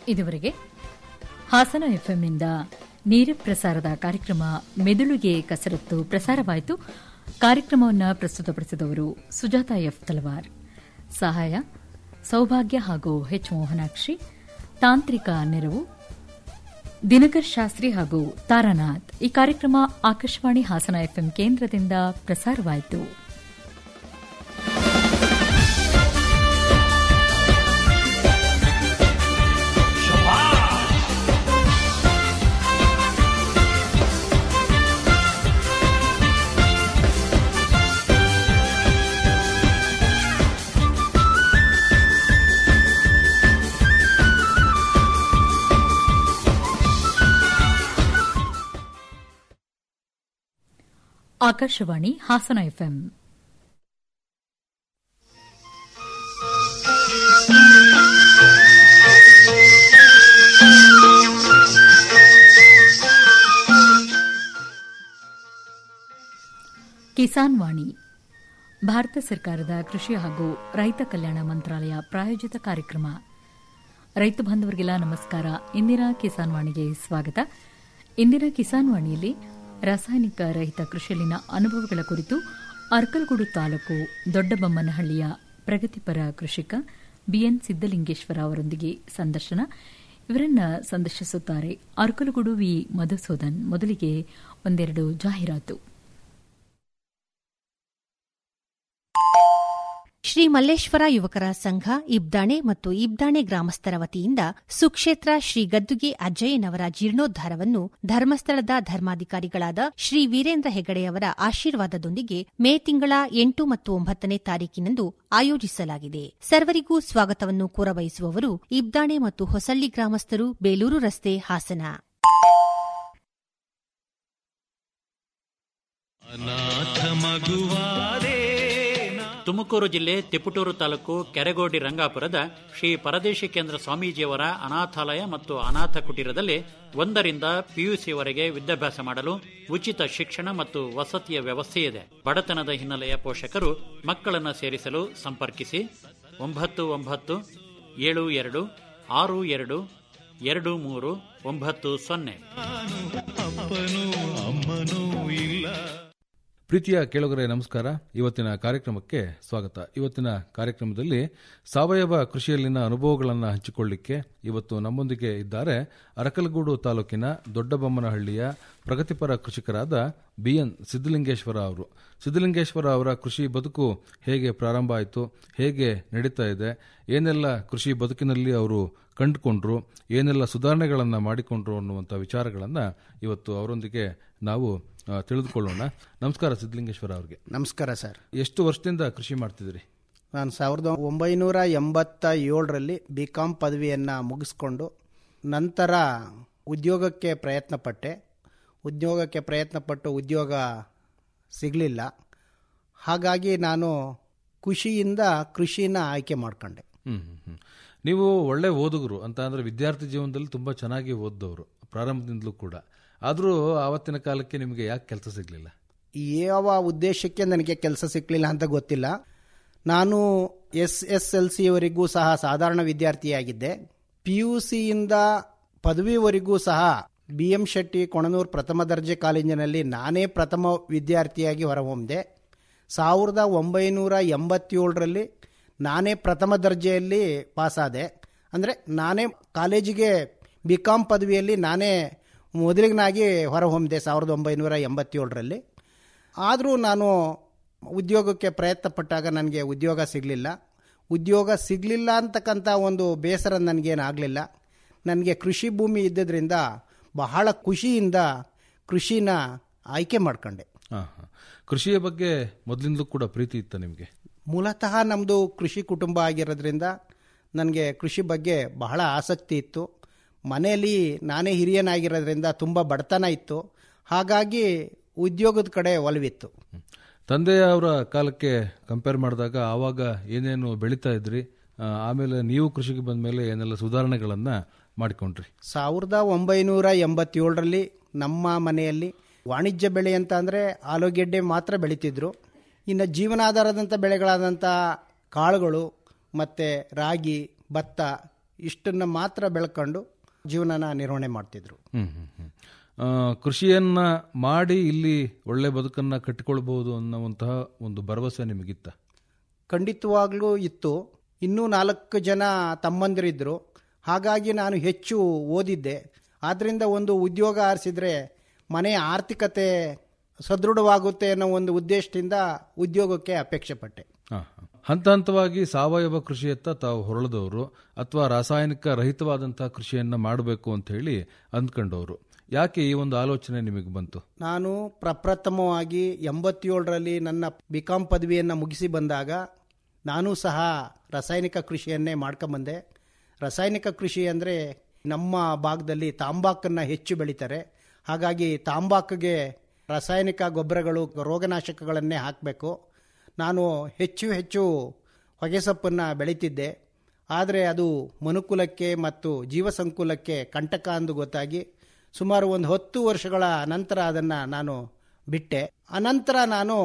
ಇದುವರೆಗೆ ಹಾಸನ ಎಫ್ಎಂನಿಂದ ನೇರ ಪ್ರಸಾರದ ಕಾರ್ಯಕ್ರಮ ಮೆದುಳಿಗೆ ಕಸರತ್ತು ಪ್ರಸಾರವಾಯಿತು ಕಾರ್ಯಕ್ರಮವನ್ನು ಪ್ರಸ್ತುತಪಡಿಸಿದವರು ಸುಜಾತ ಎಫ್ ತಲವಾರ್ ಸಹಾಯ ಸೌಭಾಗ್ಯ ಹಾಗೂ ಎಚ್ ಮೋಹನಾಕ್ಷಿ ತಾಂತ್ರಿಕ ನೆರವು ದಿನಕರ್ ಶಾಸ್ತ್ರಿ ಹಾಗೂ ತಾರಾನಾಥ್ ಈ ಕಾರ್ಯಕ್ರಮ ಆಕಾಶವಾಣಿ ಹಾಸನ ಎಫ್ಎಂ ಕೇಂದ್ರದಿಂದ ಪ್ರಸಾರವಾಯಿತು ಆಕಾಶವಾಣಿ ಹಾಸನ ಎಫ್ಎಂ ಕಿಸಾನ್ ವಾಣಿ ಭಾರತ ಸರ್ಕಾರದ ಕೃಷಿ ಹಾಗೂ ರೈತ ಕಲ್ಯಾಣ ಮಂತ್ರಾಲಯ ಪ್ರಾಯೋಜಿತ ಕಾರ್ಯಕ್ರಮ ರೈತ ಬಾಂಧವರಿಗೆಲ್ಲ ನಮಸ್ಕಾರ ಇಂದಿನ ಕಿಸಾನ್ ವಾಣಿಗೆ ಸ್ವಾಗತ ಇಂದಿನ ಕಿಸಾನ್ ವಾಣಿಯಲ್ಲಿ ರಾಸಾಯನಿಕ ರಹಿತ ಕೃಷಿಯಲ್ಲಿನ ಅನುಭವಗಳ ಕುರಿತು ಅರ್ಕಲಗೂಡು ತಾಲೂಕು ದೊಡ್ಡಬೊಮ್ಮನಹಳ್ಳಿಯ ಪ್ರಗತಿಪರ ಕೃಷಿಕ ಬಿಎನ್ ಸಿದ್ದಲಿಂಗೇಶ್ವರ ಅವರೊಂದಿಗೆ ಸಂದರ್ಶನ ಇವರನ್ನ ಸಂದರ್ಶಿಸುತ್ತಾರೆ ಅರ್ಕಲಗೂಡು ವಿ ಮಧುಸೂದನ್ ಮೊದಲಿಗೆ ಒಂದೆರಡು ಜಾಹೀರಾತು ಶ್ರೀ ಮಲ್ಲೇಶ್ವರ ಯುವಕರ ಸಂಘ ಇಬ್ದಾಣೆ ಮತ್ತು ಇಬ್ದಾಣೆ ಗ್ರಾಮಸ್ಥರ ವತಿಯಿಂದ ಸುಕ್ಷೇತ್ರ ಶ್ರೀ ಗದ್ದುಗೆ ಅಜ್ಜಯ್ಯನವರ ಜೀರ್ಣೋದ್ಧಾರವನ್ನು ಧರ್ಮಸ್ಥಳದ ಧರ್ಮಾಧಿಕಾರಿಗಳಾದ ಶ್ರೀ ವೀರೇಂದ್ರ ಹೆಗಡೆಯವರ ಆಶೀರ್ವಾದದೊಂದಿಗೆ ಮೇ ತಿಂಗಳ ಎಂಟು ಮತ್ತು ಒಂಬತ್ತನೇ ತಾರೀಕಿನಂದು ಆಯೋಜಿಸಲಾಗಿದೆ ಸರ್ವರಿಗೂ ಸ್ವಾಗತವನ್ನು ಕೋರಬಯಸುವವರು ಇಬ್ದಾಣೆ ಮತ್ತು ಹೊಸಳ್ಳಿ ಗ್ರಾಮಸ್ಥರು ಬೇಲೂರು ರಸ್ತೆ ಹಾಸನ ಅನಾಥ ಮಗುವಾದೆ ತುಮಕೂರು ಜಿಲ್ಲೆ ತಿಪಟೂರು ತಾಲೂಕು ಕೆರೆಗೋಡಿ ರಂಗಾಪುರದ ಶ್ರೀ ಪರದೇಶಿ ಕೇಂದ್ರ ಸ್ವಾಮೀಜಿಯವರ ಅನಾಥಾಲಯ ಮತ್ತು ಅನಾಥ ಕುಟೀರದಲ್ಲಿ ಒಂದರಿಂದ ಪಿಯುಸಿವರೆಗೆ ವಿದ್ಯಾಭ್ಯಾಸ ಮಾಡಲು ಉಚಿತ ಶಿಕ್ಷಣ ಮತ್ತು ವಸತಿಯ ವ್ಯವಸ್ಥೆ ಇದೆ ಬಡತನದ ಹಿನ್ನೆಲೆಯ ಪೋಷಕರು ಮಕ್ಕಳನ್ನು ಸೇರಿಸಲು ಸಂಪರ್ಕಿಸಿ ಒಂಬತ್ತು ಒಂಬತ್ತು ಏಳು ಎರಡು ಆರು ಎರಡು ಎರಡು ಮೂರು ಒಂಬತ್ತು ಸೊನ್ನೆ ಅಪ್ಪನೂ ಅಮ್ಮನೂ ಇಲ್ಲ ಪ್ರೀತಿಯ ಕೇಳುಗರೆ ನಮಸ್ಕಾರ ಇವತ್ತಿನ ಕಾರ್ಯಕ್ರಮಕ್ಕೆ ಸ್ವಾಗತ ಇವತ್ತಿನ ಕಾರ್ಯಕ್ರಮದಲ್ಲಿ ಸಾವಯವ ಕೃಷಿಯಲ್ಲಿನ ಅನುಭವಗಳನ್ನು ಹಂಚಿಕೊಳ್ಳಿಕ್ಕೆ ಇವತ್ತು ನಮ್ಮೊಂದಿಗೆ ಇದ್ದಾರೆ ಅರಕಲಗೂಡು ತಾಲೂಕಿನ ದೊಡ್ಡಬೊಮ್ಮನಹಳ್ಳಿಯ ಪ್ರಗತಿಪರ ಕೃಷಿಕರಾದ ಬಿಎನ್ ಸಿದ್ದಲಿಂಗೇಶ್ವರ ಅವರು ಸಿದ್ದಲಿಂಗೇಶ್ವರ ಅವರ ಕೃಷಿ ಬದುಕು ಹೇಗೆ ಪ್ರಾರಂಭ ಆಯಿತು ಹೇಗೆ ನಡೀತಾ ಇದೆ ಏನೆಲ್ಲ ಕೃಷಿ ಬದುಕಿನಲ್ಲಿ ಅವರು ಕಂಡುಕೊಂಡ್ರು ಏನೆಲ್ಲ ಸುಧಾರಣೆಗಳನ್ನು ಮಾಡಿಕೊಂಡ್ರು ಅನ್ನುವಂಥ ವಿಚಾರಗಳನ್ನು ಇವತ್ತು ಅವರೊಂದಿಗೆ ನಾವು ಆ, ತಿಳಿದುಕೊಳ್ಳೋಣ ನಮಸ್ಕಾರ ಸಿದ್ದಲಿಂಗೇಶ್ವರ ಅವ್ರಿಗೆ ನಮಸ್ಕಾರ ಸರ್ ಎಷ್ಟು ವರ್ಷದಿಂದ ಕೃಷಿ ಮಾಡ್ತಿದ್ರಿ ನಾನು ಸಾವಿರದ ಒಂಬೈನೂರ ಎಂಬತ್ತ ಏಳರಲ್ಲಿ ಬಿ ಕಾಮ್ ಪದವಿಯನ್ನು ಮುಗಿಸ್ಕೊಂಡು ನಂತರ ಉದ್ಯೋಗಕ್ಕೆ ಪ್ರಯತ್ನ ಪಟ್ಟೆ ಉದ್ಯೋಗಕ್ಕೆ ಪ್ರಯತ್ನಪಟ್ಟು ಉದ್ಯೋಗ ಸಿಗಲಿಲ್ಲ ಹಾಗಾಗಿ ನಾನು ಖುಷಿಯಿಂದ ಕೃಷಿನ ಆಯ್ಕೆ ಮಾಡ್ಕೊಂಡೆ ಹ್ಮ್ ಹ್ಮ್, ಹ್ಮ್. ನೀವು ಒಳ್ಳೆ ಓದುಗರು ಅಂತ ಅಂದ್ರೆ ವಿದ್ಯಾರ್ಥಿ ಜೀವನದಲ್ಲಿ ತುಂಬಾ ಚೆನ್ನಾಗಿ ಓದ್ದವರು ಪ್ರಾರಂಭದಿಂದಲೂ ಕೂಡ ಆದರೂ ಆವತ್ತಿನ ಕಾಲಕ್ಕೆ ನಿಮಗೆ ಯಾಕೆ ಕೆಲಸ ಸಿಗಲಿಲ್ಲ ಯಾವ ಉದ್ದೇಶಕ್ಕೆ ನನಗೆ ಕೆಲಸ ಸಿಕ್ಕಲಿಲ್ಲ ಅಂತ ಗೊತ್ತಿಲ್ಲ ನಾನು ಎಸ್ ಎಸ್ ಎಲ್ ಸಿಯವರೆಗೂ ಸಹ ಸಾಧಾರಣ ವಿದ್ಯಾರ್ಥಿಯಾಗಿದ್ದೆ ಪಿ ಯು ಸಿಯಿಂದ ಪದವಿವರೆಗೂ ಸಹ ಬಿ ಎಂ ಶೆಟ್ಟಿ ಕೊಣನೂರು ಪ್ರಥಮ ದರ್ಜೆ ಕಾಲೇಜಿನಲ್ಲಿ ನಾನೇ ಪ್ರಥಮ ವಿದ್ಯಾರ್ಥಿಯಾಗಿ ಹೊರಹೊಮ್ಮಿದೆ ಸಾವಿರದ ಒಂಬೈನೂರ ಎಂಬತ್ತೇಳರಲ್ಲಿ ನಾನೇ ಪ್ರಥಮ ದರ್ಜೆಯಲ್ಲಿ ಪಾಸಾದೆ ಅಂದರೆ ನಾನೇ ಕಾಲೇಜಿಗೆ ಬಿ ಕಾಮ್ ಪದವಿಯಲ್ಲಿ ನಾನೇ ಮೊದಲಿಗನಾಗಿ ಹೊರಹೊಮ್ಮಿದೆ ಸಾವಿರದ ಒಂಬೈನೂರ ಎಂಬತ್ತೇಳರಲ್ಲಿ ಆದರೂ ನಾನು ಉದ್ಯೋಗಕ್ಕೆ ಪ್ರಯತ್ನ ಪಟ್ಟಾಗ ನನಗೆ ಉದ್ಯೋಗ ಸಿಗಲಿಲ್ಲ ಉದ್ಯೋಗ ಸಿಗಲಿಲ್ಲ ಅಂತಕ್ಕಂಥ ಒಂದು ಬೇಸರ ನನಗೇನಾಗಲಿಲ್ಲ ನನಗೆ ಕೃಷಿ ಭೂಮಿ ಇದ್ದದ್ರಿಂದ ಬಹಳ ಖುಷಿಯಿಂದ ಕೃಷಿನ ಆಯ್ಕೆ ಮಾಡ್ಕೊಂಡೆ ಹಾ ಹಾ ಕೃಷಿಯ ಬಗ್ಗೆ ಮೊದಲಿಂದಲೂ ಕೂಡ ಪ್ರೀತಿ ಇತ್ತ ನಿಮಗೆ ಮೂಲತಃ ನಮ್ಮದು ಕೃಷಿ ಕುಟುಂಬ ಆಗಿರೋದ್ರಿಂದ ನನಗೆ ಕೃಷಿ ಬಗ್ಗೆ ಬಹಳ ಆಸಕ್ತಿ ಇತ್ತು ಮನೆಯಲ್ಲಿ ನಾನೇ ಹಿರಿಯನಾಗಿರೋದ್ರಿಂದ ತುಂಬ ಬಡತನ ಇತ್ತು ಹಾಗಾಗಿ ಉದ್ಯೋಗದ ಕಡೆ ಒಲವಿತ್ತು ತಂದೆಯವರ ಕಾಲಕ್ಕೆ ಕಂಪೇರ್ ಮಾಡಿದಾಗ ಆವಾಗ ಏನೇನು ಬೆಳೀತಾ ಇದ್ರಿ ಆ, ಆಮೇಲೆ ನೀವು ಕೃಷಿಗೆ ಬಂದ ಮೇಲೆ ಏನೆಲ್ಲ ಸುಧಾರಣೆಗಳನ್ನ ಮಾಡಿಕೊಂಡ್ರಿ ಸಾವಿರದ ಒಂಬೈನೂರ ಎಂಬತ್ತೇಳರಲ್ಲಿ ನಮ್ಮ ಮನೆಯಲ್ಲಿ ವಾಣಿಜ್ಯ ಬೆಳೆ ಅಂತ ಅಂದರೆ ಆಲೂಗೆಡ್ಡೆ ಮಾತ್ರ ಬೆಳೀತಿದ್ರು ಇನ್ನು ಜೀವನಾಧಾರದಂಥ ಬೆಳೆಗಳಾದಂಥ ಕಾಳುಗಳು ಮತ್ತು ರಾಗಿ ಭತ್ತ ಇಷ್ಟನ್ನು ಮಾತ್ರ ಬೆಳ್ಕೊಂಡು ಜೀವನನ ನಿರ್ವಹಣೆ ಮಾಡ್ತಿದ್ರು ಹ್ಮ್ ಹ್ಮ್ ಹ್ಮ್. ಆ, ಕೃಷಿಯನ್ನ ಮಾಡಿ ಇಲ್ಲಿ ಒಳ್ಳೆ ಬದುಕನ್ನ ಕಟ್ಟಿಕೊಳ್ಬಹುದು ಅನ್ನುವಂತಹ ಒಂದು ಭರವಸೆ ನಿಮಗಿತ್ತ ಖಂಡಿತವಾಗ್ಲೂ ಇತ್ತು ಇನ್ನೂ ನಾಲ್ಕು ಜನ ತಮ್ಮಂದಿರಿದ್ದರು ಹಾಗಾಗಿ ನಾನು ಹೆಚ್ಚು ಓದಿದ್ದೆ ಆದ್ದರಿಂದ ಒಂದು ಉದ್ಯೋಗ ಆರಿಸಿದ್ರೆ ಮನೆಯ ಆರ್ಥಿಕತೆ ಸದೃಢವಾಗುತ್ತೆ ಅನ್ನೋ ಒಂದು ಉದ್ದೇಶದಿಂದ ಉದ್ಯೋಗಕ್ಕೆ ಅಪೇಕ್ಷೆ ಪಟ್ಟೆ ಹಾ, ಹಾ. ಹಂತ ಹಂತವಾಗಿ ಸಾವಯವ ಕೃಷಿಯತ್ತ ತಾವು ಹೊರಳಿದವರು ಅಥವಾ ರಾಸಾಯನಿಕ ರಹಿತವಾದಂತಹ ಕೃಷಿಯನ್ನ ಮಾಡಬೇಕು ಅಂತ ಹೇಳಿ ಅಂದ್ಕೊಂಡವರು ಯಾಕೆ ಈ ಒಂದು ಆಲೋಚನೆ ನಿಮಗೆ ಬಂತು ನಾನು ಪ್ರಪ್ರಥಮವಾಗಿ ಎಂಬತ್ತೇಳರಲ್ಲಿ ನನ್ನ ಬಿ ಕಾಮ್ ಪದವಿಯನ್ನು ಮುಗಿಸಿ ಬಂದಾಗ ನಾನು ಸಹ ರಾಸಾಯನಿಕ ಕೃಷಿಯನ್ನೇ ಮಾಡ್ಕೊಂಬಂದೆ ರಾಸಾಯನಿಕ ಕೃಷಿ ಅಂದರೆ ನಮ್ಮ ಭಾಗದಲ್ಲಿ ತಾಂಬಾಕನ್ನು ಹೆಚ್ಚು ಬೆಳೀತಾರೆ ಹಾಗಾಗಿ ತಾಂಬಾಕಿಗೆ ರಾಸಾಯನಿಕ ಗೊಬ್ಬರಗಳು ರೋಗನಾಶಕಗಳನ್ನೇ ಹಾಕಬೇಕು ನಾನು ಹೆಚ್ಚು ಹೆಚ್ಚು ಹೊಗೆಸೊಪ್ಪನ್ನು ಬೆಳೀತಿದ್ದೆ ಆದರೆ ಅದು ಮನುಕುಲಕ್ಕೆ ಮತ್ತು ಜೀವಸಂಕುಲಕ್ಕೆ ಕಂಟಕ ಎಂದು ಗೊತ್ತಾಗಿ ಸುಮಾರು ಒಂದು ಹತ್ತು ವರ್ಷಗಳ ನಂತರ ಅದನ್ನು ನಾನು ಬಿಟ್ಟೆ ಅನಂತರ ನಾನು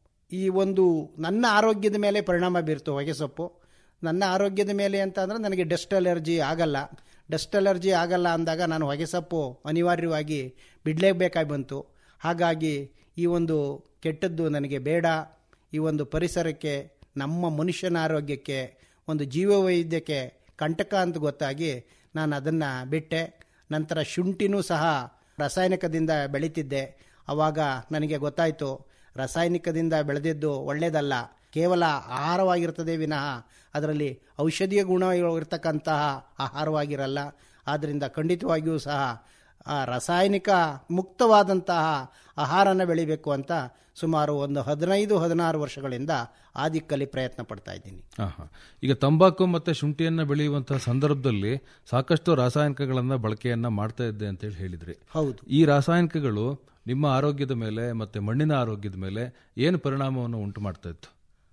ಈ ಒಂದು ನನ್ನ ಆರೋಗ್ಯದ ಮೇಲೆ ಪರಿಣಾಮ ಬೀರ್ತು ಹೊಗೆಸೊಪ್ಪು ನನ್ನ ಆರೋಗ್ಯದ ಮೇಲೆ ಅಂತ ಅಂದರೆ ನನಗೆ ಡಸ್ಟ್ ಅಲರ್ಜಿ ಆಗಲ್ಲ ಡಸ್ಟ್ ಅಲರ್ಜಿ ಆಗಲ್ಲ ಅಂದಾಗ ನಾನು ಹೊಗೆಸೊಪ್ಪು ಅನಿವಾರ್ಯವಾಗಿ ಬಿಡಲೇಬೇಕಾಗಿ ಬಂತು ಹಾಗಾಗಿ ಈ ಒಂದು ಕೆಟ್ಟದ್ದು ನನಗೆ ಬೇಡ ಈ ಒಂದು ಪರಿಸರಕ್ಕೆ ನಮ್ಮ ಮನುಷ್ಯನ ಆರೋಗ್ಯಕ್ಕೆ ಒಂದು ಜೀವವೈದ್ಯಕ್ಕೆ ಕಂಟಕ ಅಂತ ಗೊತ್ತಾಗಿ ನಾನು ಅದನ್ನು ಬಿಟ್ಟೆ ನಂತರ ಶುಂಠಿನೂ ಸಹ ರಾಸಾಯನಿಕದಿಂದ ಬೆಳೀತಿದ್ದೆ ಆವಾಗ ನನಗೆ ಗೊತ್ತಾಯಿತು ರಾಸಾಯನಿಕದಿಂದ ಬೆಳೆದಿದ್ದು ಒಳ್ಳೆಯದಲ್ಲ ಕೇವಲ ಆಹಾರವಾಗಿರ್ತದೆ ವಿನಃ ಅದರಲ್ಲಿ ಔಷಧೀಯ ಗುಣ ಇರತಕ್ಕಂತಹ ಆಹಾರವಾಗಿರಲ್ಲ ಆದ್ದರಿಂದ ಖಂಡಿತವಾಗಿಯೂ ಸಹ ಆ ರಾಸಾಯನಿಕ ಮುಕ್ತವಾದಂತಹ ಆಹಾರನ ಬೆಳಿಬೇಕು ಅಂತ ಸುಮಾರು ಒಂದು ಹದಿನೈದು ಹದಿನಾರು ವರ್ಷಗಳಿಂದ ಆ ದಿಕ್ಕಲ್ಲಿ ಪ್ರಯತ್ನ ಪಡ್ತಾ ಇದ್ದೀನಿ ಹಾ, ಹಾ. ಈಗ ತಂಬಾಕು ಮತ್ತೆ ಶುಂಠಿಯನ್ನ ಬೆಳೆಯುವಂತಹ ಸಂದರ್ಭದಲ್ಲಿ ಸಾಕಷ್ಟು ರಾಸಾಯನಿಕಗಳನ್ನ ಬಳಕೆಯನ್ನ ಮಾಡ್ತಾ ಇದ್ದೆ ಅಂತ ಹೇಳಿ ಹೇಳಿದ್ರಿ ಹೌದು ಈ ರಾಸಾಯನಿಕಗಳು ನಿಮ್ಮ ಆರೋಗ್ಯದ ಮೇಲೆ ಮತ್ತೆ ಮಣ್ಣಿನ ಆರೋಗ್ಯದ ಮೇಲೆ ಏನು ಪರಿಣಾಮವನ್ನು ಉಂಟು ಮಾಡ್ತಾ ಇತ್ತು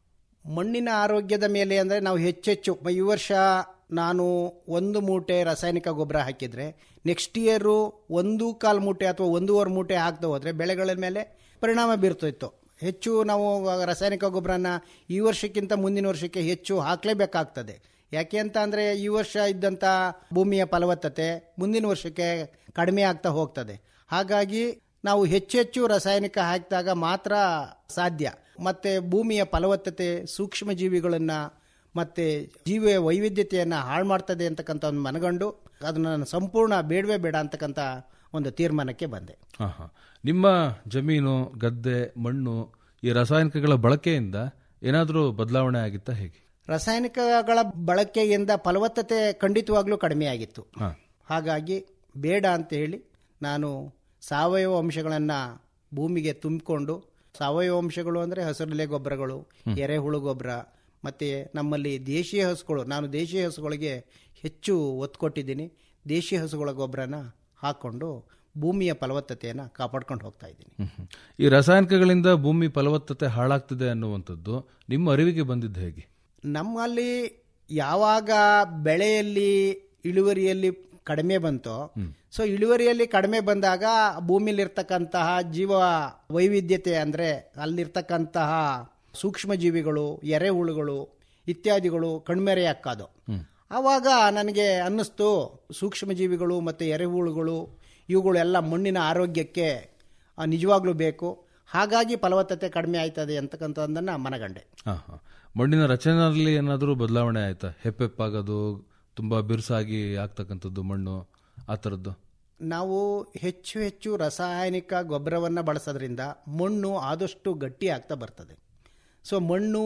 ಮಣ್ಣಿನ ಆರೋಗ್ಯದ ಮೇಲೆ ಅಂದರೆ ನಾವು ಹೆಚ್ಚೆಚ್ಚು ಈ ವರ್ಷ ನಾನು ಒಂದು ಮೂಟೆ ರಾಸಾಯನಿಕ ಗೊಬ್ಬರ ಹಾಕಿದರೆ ನೆಕ್ಸ್ಟ್ ಇಯರು ಒಂದು ಕಾಲು ಮೂಟೆ ಅಥವಾ ಒಂದೂವರೆ ಮೂಟೆ ಹಾಕ್ತಾ ಹೋದರೆ ಬೆಳೆಗಳ ಮೇಲೆ ಪರಿಣಾಮ ಬೀರ್ತಿತ್ತು ಹೆಚ್ಚು ನಾವು ರಾಸಾಯನಿಕ ಗೊಬ್ಬರನ ಈ ವರ್ಷಕ್ಕಿಂತ ಮುಂದಿನ ವರ್ಷಕ್ಕೆ ಹೆಚ್ಚು ಹಾಕಲೇಬೇಕಾಗ್ತದೆ ಯಾಕೆ ಅಂತ ಅಂದರೆ ಈ ವರ್ಷ ಇದ್ದಂಥ ಭೂಮಿಯ ಫಲವತ್ತತೆ ಮುಂದಿನ ವರ್ಷಕ್ಕೆ ಕಡಿಮೆ ಆಗ್ತಾ ಹೋಗ್ತದೆ ಹಾಗಾಗಿ ನಾವು ಹೆಚ್ಚೆಚ್ಚು ರಾಸಾಯನಿಕ ಹಾಕಿದಾಗ ಮಾತ್ರ ಸಾಧ್ಯ ಮತ್ತೆ ಭೂಮಿಯ ಫಲವತ್ತತೆ ಸೂಕ್ಷ್ಮ ಜೀವಿಗಳನ್ನು ಮತ್ತೆ ಜೀವ ವೈವಿಧ್ಯತೆಯನ್ನು ಹಾಳು ಮಾಡ್ತದೆ ಅಂತಕ್ಕಂಥ ಒಂದು ಮನಗಂಡು ಅದನ್ನು ನಾನು ಸಂಪೂರ್ಣ ಬೇಡವೇ ಬೇಡ ಅಂತಕ್ಕಂಥ ಒಂದು ತೀರ್ಮಾನಕ್ಕೆ ಬಂದೆ ಹಾ, ಹಾ. ನಿಮ್ಮ ಜಮೀನು ಗದ್ದೆ ಮಣ್ಣು ಈ ರಾಸಾಯನಿಕಗಳ ಬಳಕೆಯಿಂದ ಏನಾದರೂ ಬದಲಾವಣೆ ಆಗಿತ್ತಾ ಹೇಗೆ ರಾಸಾಯನಿಕಗಳ ಬಳಕೆಯಿಂದ ಫಲವತ್ತತೆ ಖಂಡಿತವಾಗ್ಲೂ ಕಡಿಮೆಯಾಗಿತ್ತು ಹಾ. ಹಾಗಾಗಿ ಬೇಡ ಅಂತ ಹೇಳಿ ನಾನು ಸಾವಯವ ಅಂಶಗಳನ್ನು ಭೂಮಿಗೆ ತುಂಬಿಕೊಂಡು ಸಾವಯವ ಅಂಶಗಳು ಅಂದರೆ ಹಸಿರೆಲೆ ಗೊಬ್ಬರಗಳು ಎರೆಹುಳು ಗೊಬ್ಬರ ಮತ್ತು ನಮ್ಮಲ್ಲಿ ದೇಶೀಯ ಹಸುಗಳು ನಾನು ದೇಶೀಯ ಹಸುಗಳಿಗೆ ಹೆಚ್ಚು ಒತ್ತು ಕೊಟ್ಟಿದ್ದೀನಿ ದೇಶೀಯ ಹಸುಗಳ ಗೊಬ್ಬರನ ಹಾಕ್ಕೊಂಡು ಭೂಮಿಯ ಫಲವತ್ತತೆಯನ್ನು ಕಾಪಾಡ್ಕೊಂಡು ಹೋಗ್ತಾ ಇದ್ದೀನಿ ಹ್ಮ್, ಹ್ಮ್. ಈ ರಾಸಾಯನಿಕಗಳಿಂದ ಭೂಮಿ ಫಲವತ್ತತೆ ಹಾಳಾಗ್ತಿದೆ ಅನ್ನುವಂಥದ್ದು ನಿಮ್ಮ ಅರಿವಿಗೆ ಬಂದಿದ್ದು ಹೇಗೆ ನಮ್ಮಲ್ಲಿ ಯಾವಾಗ ಬೆಳೆಯಲ್ಲಿ ಇಳುವರಿಯಲ್ಲಿ ಕಡಿಮೆ ಬಂತೋ ಸೊ ಇಳುವರಿಯಲ್ಲಿ ಕಡಿಮೆ ಬಂದಾಗ ಭೂಮಿಲಿರ್ತಕ್ಕಂತಹ ಜೀವ ವೈವಿಧ್ಯತೆ ಅಂದರೆ ಅಲ್ಲಿರ್ತಕ್ಕಂತಹ ಸೂಕ್ಷ್ಮ ಜೀವಿಗಳು ಎರೆಹುಳುಗಳು ಇತ್ಯಾದಿಗಳು ಕಣ್ಮೆರೆಯಾಕೋದು ಆವಾಗ ನನಗೆ ಅನ್ನಿಸ್ತು ಸೂಕ್ಷ್ಮ ಜೀವಿಗಳು ಮತ್ತು ಎರೆಹುಳುಗಳು ಇವುಗಳೆಲ್ಲ ಮಣ್ಣಿನ ಆರೋಗ್ಯಕ್ಕೆ ಆ, ನಿಜವಾಗ್ಲೂ ಬೇಕು ಹಾಗಾಗಿ ಫಲವತ್ತತೆ ಕಡಿಮೆ ಆಯ್ತದೆ ಅಂತಕ್ಕಂಥದ್ದನ್ನು ಮನಗಂಡೆ ಹಾ, ಹಾ. ಮಣ್ಣಿನ ರಚನೆಯಲ್ಲಿ ಏನಾದರೂ ಬದಲಾವಣೆ ಆಯ್ತಾ ಹೆಪ್ಪೆಪ್ಪಾಗೋದು ತುಂಬಾ ಬಿರುಸಾಗಿ ಆಗ್ತಕ್ಕಂಥದ್ದು ಮಣ್ಣು ಆ ಥರದ್ದು ನಾವು ಹೆಚ್ಚು ಹೆಚ್ಚು ರಾಸಾಯನಿಕ ಗೊಬ್ಬರವನ್ನು ಬಳಸೋದ್ರಿಂದ ಮಣ್ಣು ಆದಷ್ಟು ಗಟ್ಟಿ ಆಗ್ತಾ ಬರ್ತದೆ ಸೊ ಮಣ್ಣು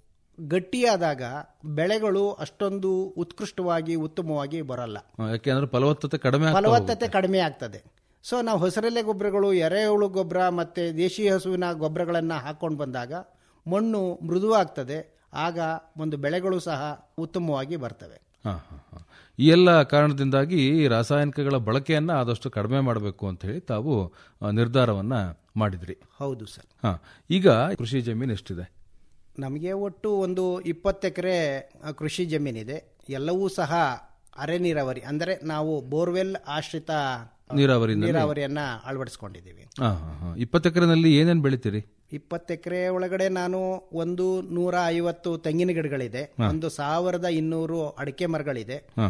ಗಟ್ಟಿಯಾದಾಗ ಬೆಳೆಗಳು ಅಷ್ಟೊಂದು ಉತ್ಕೃಷ್ಟವಾಗಿ ಉತ್ತಮವಾಗಿ ಬರಲ್ಲ ಆ, ಯಾಕೆಂದ್ರೆ ಫಲವತ್ತತೆ ಕಡಿಮೆ ಆಗ್ತಾ ಫಲವತ್ತತೆ ಕಡಿಮೆ ಆಗ್ತದೆ ಸೊ ನಾವು ಹಸಿರೆಲೆ ಗೊಬ್ಬರಗಳು ಎರೆಹುಳು ಗೊಬ್ಬರ ಮತ್ತು ದೇಶೀಯ ಹಸುವಿನ ಗೊಬ್ಬರಗಳನ್ನು ಹಾಕ್ಕೊಂಡು ಬಂದಾಗ ಮಣ್ಣು ಮೃದುವಾಗ್ತದೆ ಆಗ ಒಂದು ಬೆಳೆಗಳು ಸಹ ಉತ್ತಮವಾಗಿ ಬರ್ತವೆ ಹಾ, ಹಾ, ಹಾ. ಈ ಎಲ್ಲ ಕಾರಣದಿಂದಾಗಿ ಈ ರಾಸಾಯನಿಕಗಳ ಬಳಕೆಯನ್ನ ಆದಷ್ಟು ಕಡಿಮೆ ಮಾಡಬೇಕು ಅಂತ ಹೇಳಿ ತಾವು ಆ, ನಿರ್ಧಾರವನ್ನ ಮಾಡಿದ್ರಿ ಹೌದು ಸರ್ ಹಾ ಈಗ ಕೃಷಿ ಜಮೀನು ಎಷ್ಟಿದೆ ನಮಗೆ ಒಟ್ಟು ಒಂದು ಇಪ್ಪತ್ತು ಎಕರೆ ಕೃಷಿ ಜಮೀನಿದೆ ಎಲ್ಲವೂ ಸಹ ಅರೆ ನೀರಾವರಿ ಅಂದರೆ ನಾವು ಬೋರ್ವೆಲ್ ಆಶ್ರಿತ ನೀರಾವರಿ ನೀರಾವರಿಯನ್ನ ಅಳವಡಿಸ್ಕೊಂಡಿದ್ದೀವಿ ಹಾ ಹಾ ಹಾ ಇಪ್ಪತ್ತು ಎಕರೆನಲ್ಲಿ ಏನೇನು ಬೆಳಿತೀರಿ ಇಪ್ಪತ್ತು ಎಕರೆ ಒಳಗಡೆ ನಾನು ಒಂದು ನೂರ ಐವತ್ತು ತೆಂಗಿನ ಗಿಡಗಳಿದೆ ಒಂದು ಸಾವಿರದ ಇನ್ನೂರು ಅಡಿಕೆ ಮರಗಳಿದೆ ಹಾ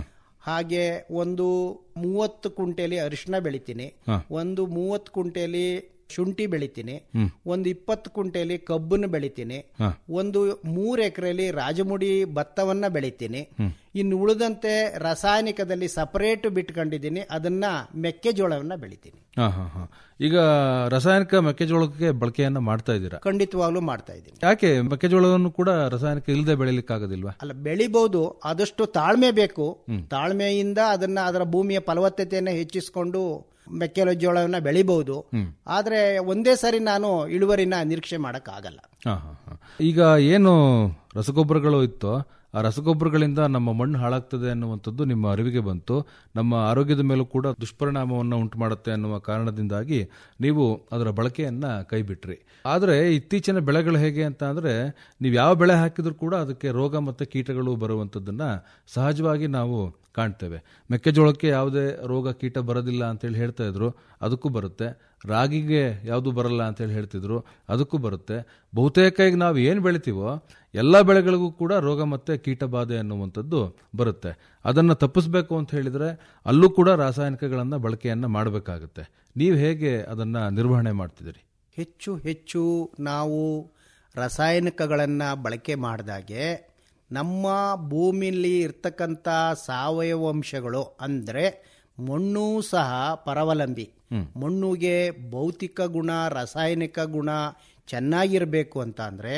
ಹಾಗೆ ಒಂದು ಮೂವತ್ತು ಕುಂಟೆಲಿ ಅರಿಶಿನ ಬೆಳಿತೀನಿ ಒಂದು ಮೂವತ್ತು ಕುಂಟೆಲಿ ಶುಂಠಿ ಬೆಳಿತೀನಿ ಒಂದು ಇಪ್ಪತ್ತು ಕುಂಟೆಲಿ ಕಬ್ಬನ್ನು ಬೆಳಿತೀನಿ ಒಂದು ಮೂರು ಎಕರೆಲಿ ರಾಜಮುಡಿ ಭತ್ತವನ್ನ ಬೆಳಿತೀನಿ ಇನ್ನು ಉಳಿದಂತೆ ರಾಸಾಯನಿಕದಲ್ಲಿ ಸಪರೇಟ್ ಬಿಟ್ಕೊಂಡಿದ್ದೀನಿ ಅದನ್ನ ಮೆಕ್ಕೆಜೋಳವನ್ನ ಬೆಳಿತೀನಿ ಹಾ ಹಾ ಹಾ ಈಗ ರಾಸಾಯನಿಕ ಮೆಕ್ಕೆಜೋಳಕ್ಕೆ ಬಳಕೆಯನ್ನ ಮಾಡ್ತಾ ಇದ್ದೀರಾ ಖಂಡಿತವಾಗ್ಲೂ ಮಾಡ್ತಾ ಇದ್ದೀನಿ ಯಾಕೆ ಮೆಕ್ಕೆಜೋಳವನ್ನು ಕೂಡ ರಾಸಾಯನಿಕ ಇಲ್ಲದೆ ಬೆಳಿಲಿಕ್ಕಾಗೋದಿಲ್ವಾ ಅಲ್ಲ ಬೆಳಿಬಹುದು ಆದಷ್ಟು ತಾಳ್ಮೆ ಬೇಕು ತಾಳ್ಮೆಯಿಂದ ಅದನ್ನ ಅದರ ಭೂಮಿಯ ಫಲವತ್ತತೆಯನ್ನು ಹೆಚ್ಚಿಸಿಕೊಂಡು ಮೆಕ್ಕೆಜೋಳವನ್ನ ಬೆಳಿಬಹುದು ಆದ್ರೆ ಒಂದೇ ಸರಿ ನಾನು ಇಳುವರಿನ ನಿರೀಕ್ಷೆ ಮಾಡಕ್ ಆಗಲ್ಲ ಹಾ ಹಾ ಹಾ ಈಗ ಏನು ರಸಗೊಬ್ಬರಗಳು ಇತ್ತೋ ಆ ರಸಗೊಬ್ಬರಗಳಿಂದ ನಮ್ಮ ಮಣ್ಣು ಹಾಳಾಗ್ತದೆ ಅನ್ನುವಂಥದ್ದು ನಿಮ್ಮ ಅರಿವಿಗೆ ಬಂತು ನಮ್ಮ ಆರೋಗ್ಯದ ಮೇಲೂ ಕೂಡ ದುಷ್ಪರಿಣಾಮವನ್ನು ಉಂಟು ಮಾಡುತ್ತೆ ಅನ್ನುವ ಕಾರಣದಿಂದಾಗಿ ನೀವು ಅದರ ಬಳಕೆಯನ್ನ ಕೈಬಿಟ್ರಿ ಆದರೆ ಇತ್ತೀಚಿನ ಬೆಳೆಗಳು ಹೇಗೆ ಅಂತ ಅಂದ್ರೆ ನೀವು ಯಾವ ಬೆಳೆ ಹಾಕಿದ್ರೂ ಕೂಡ ಅದಕ್ಕೆ ರೋಗ ಮತ್ತು ಕೀಟಗಳು ಬರುವಂಥದ್ದನ್ನ ಸಹಜವಾಗಿ ನಾವು ಕಾಣ್ತೇವೆ ಮೆಕ್ಕೆಜೋಳಕ್ಕೆ ಯಾವುದೇ ರೋಗ ಕೀಟ ಬರೋದಿಲ್ಲ ಅಂತೇಳಿ ಹೇಳ್ತಾ ಇದ್ರು ಅದಕ್ಕೂ ಬರುತ್ತೆ ರಾಗಿಗೆ ಯಾವುದು ಬರಲ್ಲ ಅಂತೇಳಿ ಹೇಳ್ತಿದ್ರು ಅದಕ್ಕೂ ಬರುತ್ತೆ ಬಹುತೇಕ ಈಗ ನಾವು ಏನು ಬೆಳಿತೀವೋ ಎಲ್ಲ ಬೆಳೆಗಳಿಗೂ ಕೂಡ ರೋಗ ಮತ್ತೆ ಕೀಟ ಬಾಧೆ ಅನ್ನುವಂಥದ್ದು ಬರುತ್ತೆ ಅದನ್ನು ತಪ್ಪಿಸ್ಬೇಕು ಅಂತ ಹೇಳಿದ್ರೆ ಅಲ್ಲೂ ಕೂಡ ರಾಸಾಯನಿಕಗಳನ್ನು ಬಳಕೆಯನ್ನ ಮಾಡಬೇಕಾಗುತ್ತೆ ನೀವು ಹೇಗೆ ಅದನ್ನ ನಿರ್ವಹಣೆ ಮಾಡ್ತಿದ್ದೀರಿ ಹೆಚ್ಚು ಹೆಚ್ಚು ನಾವು ರಾಸಾಯನಿಕಗಳನ್ನು ಬಳಕೆ ಮಾಡಿದಾಗೆ ನಮ್ಮ ಭೂಮಿಯಲ್ಲಿ ಇರ್ತಕ್ಕಂಥ ಸಾವಯವ ಅಂಶಗಳು ಅಂದರೆ ಮಣ್ಣು ಸಹ ಪರಾವಲಂಬಿ ಮಣ್ಣುಗೆ ಭೌತಿಕ ಗುಣ ರಾಸಾಯನಿಕ ಗುಣ ಚೆನ್ನಾಗಿರಬೇಕು ಅಂತ ಅಂದರೆ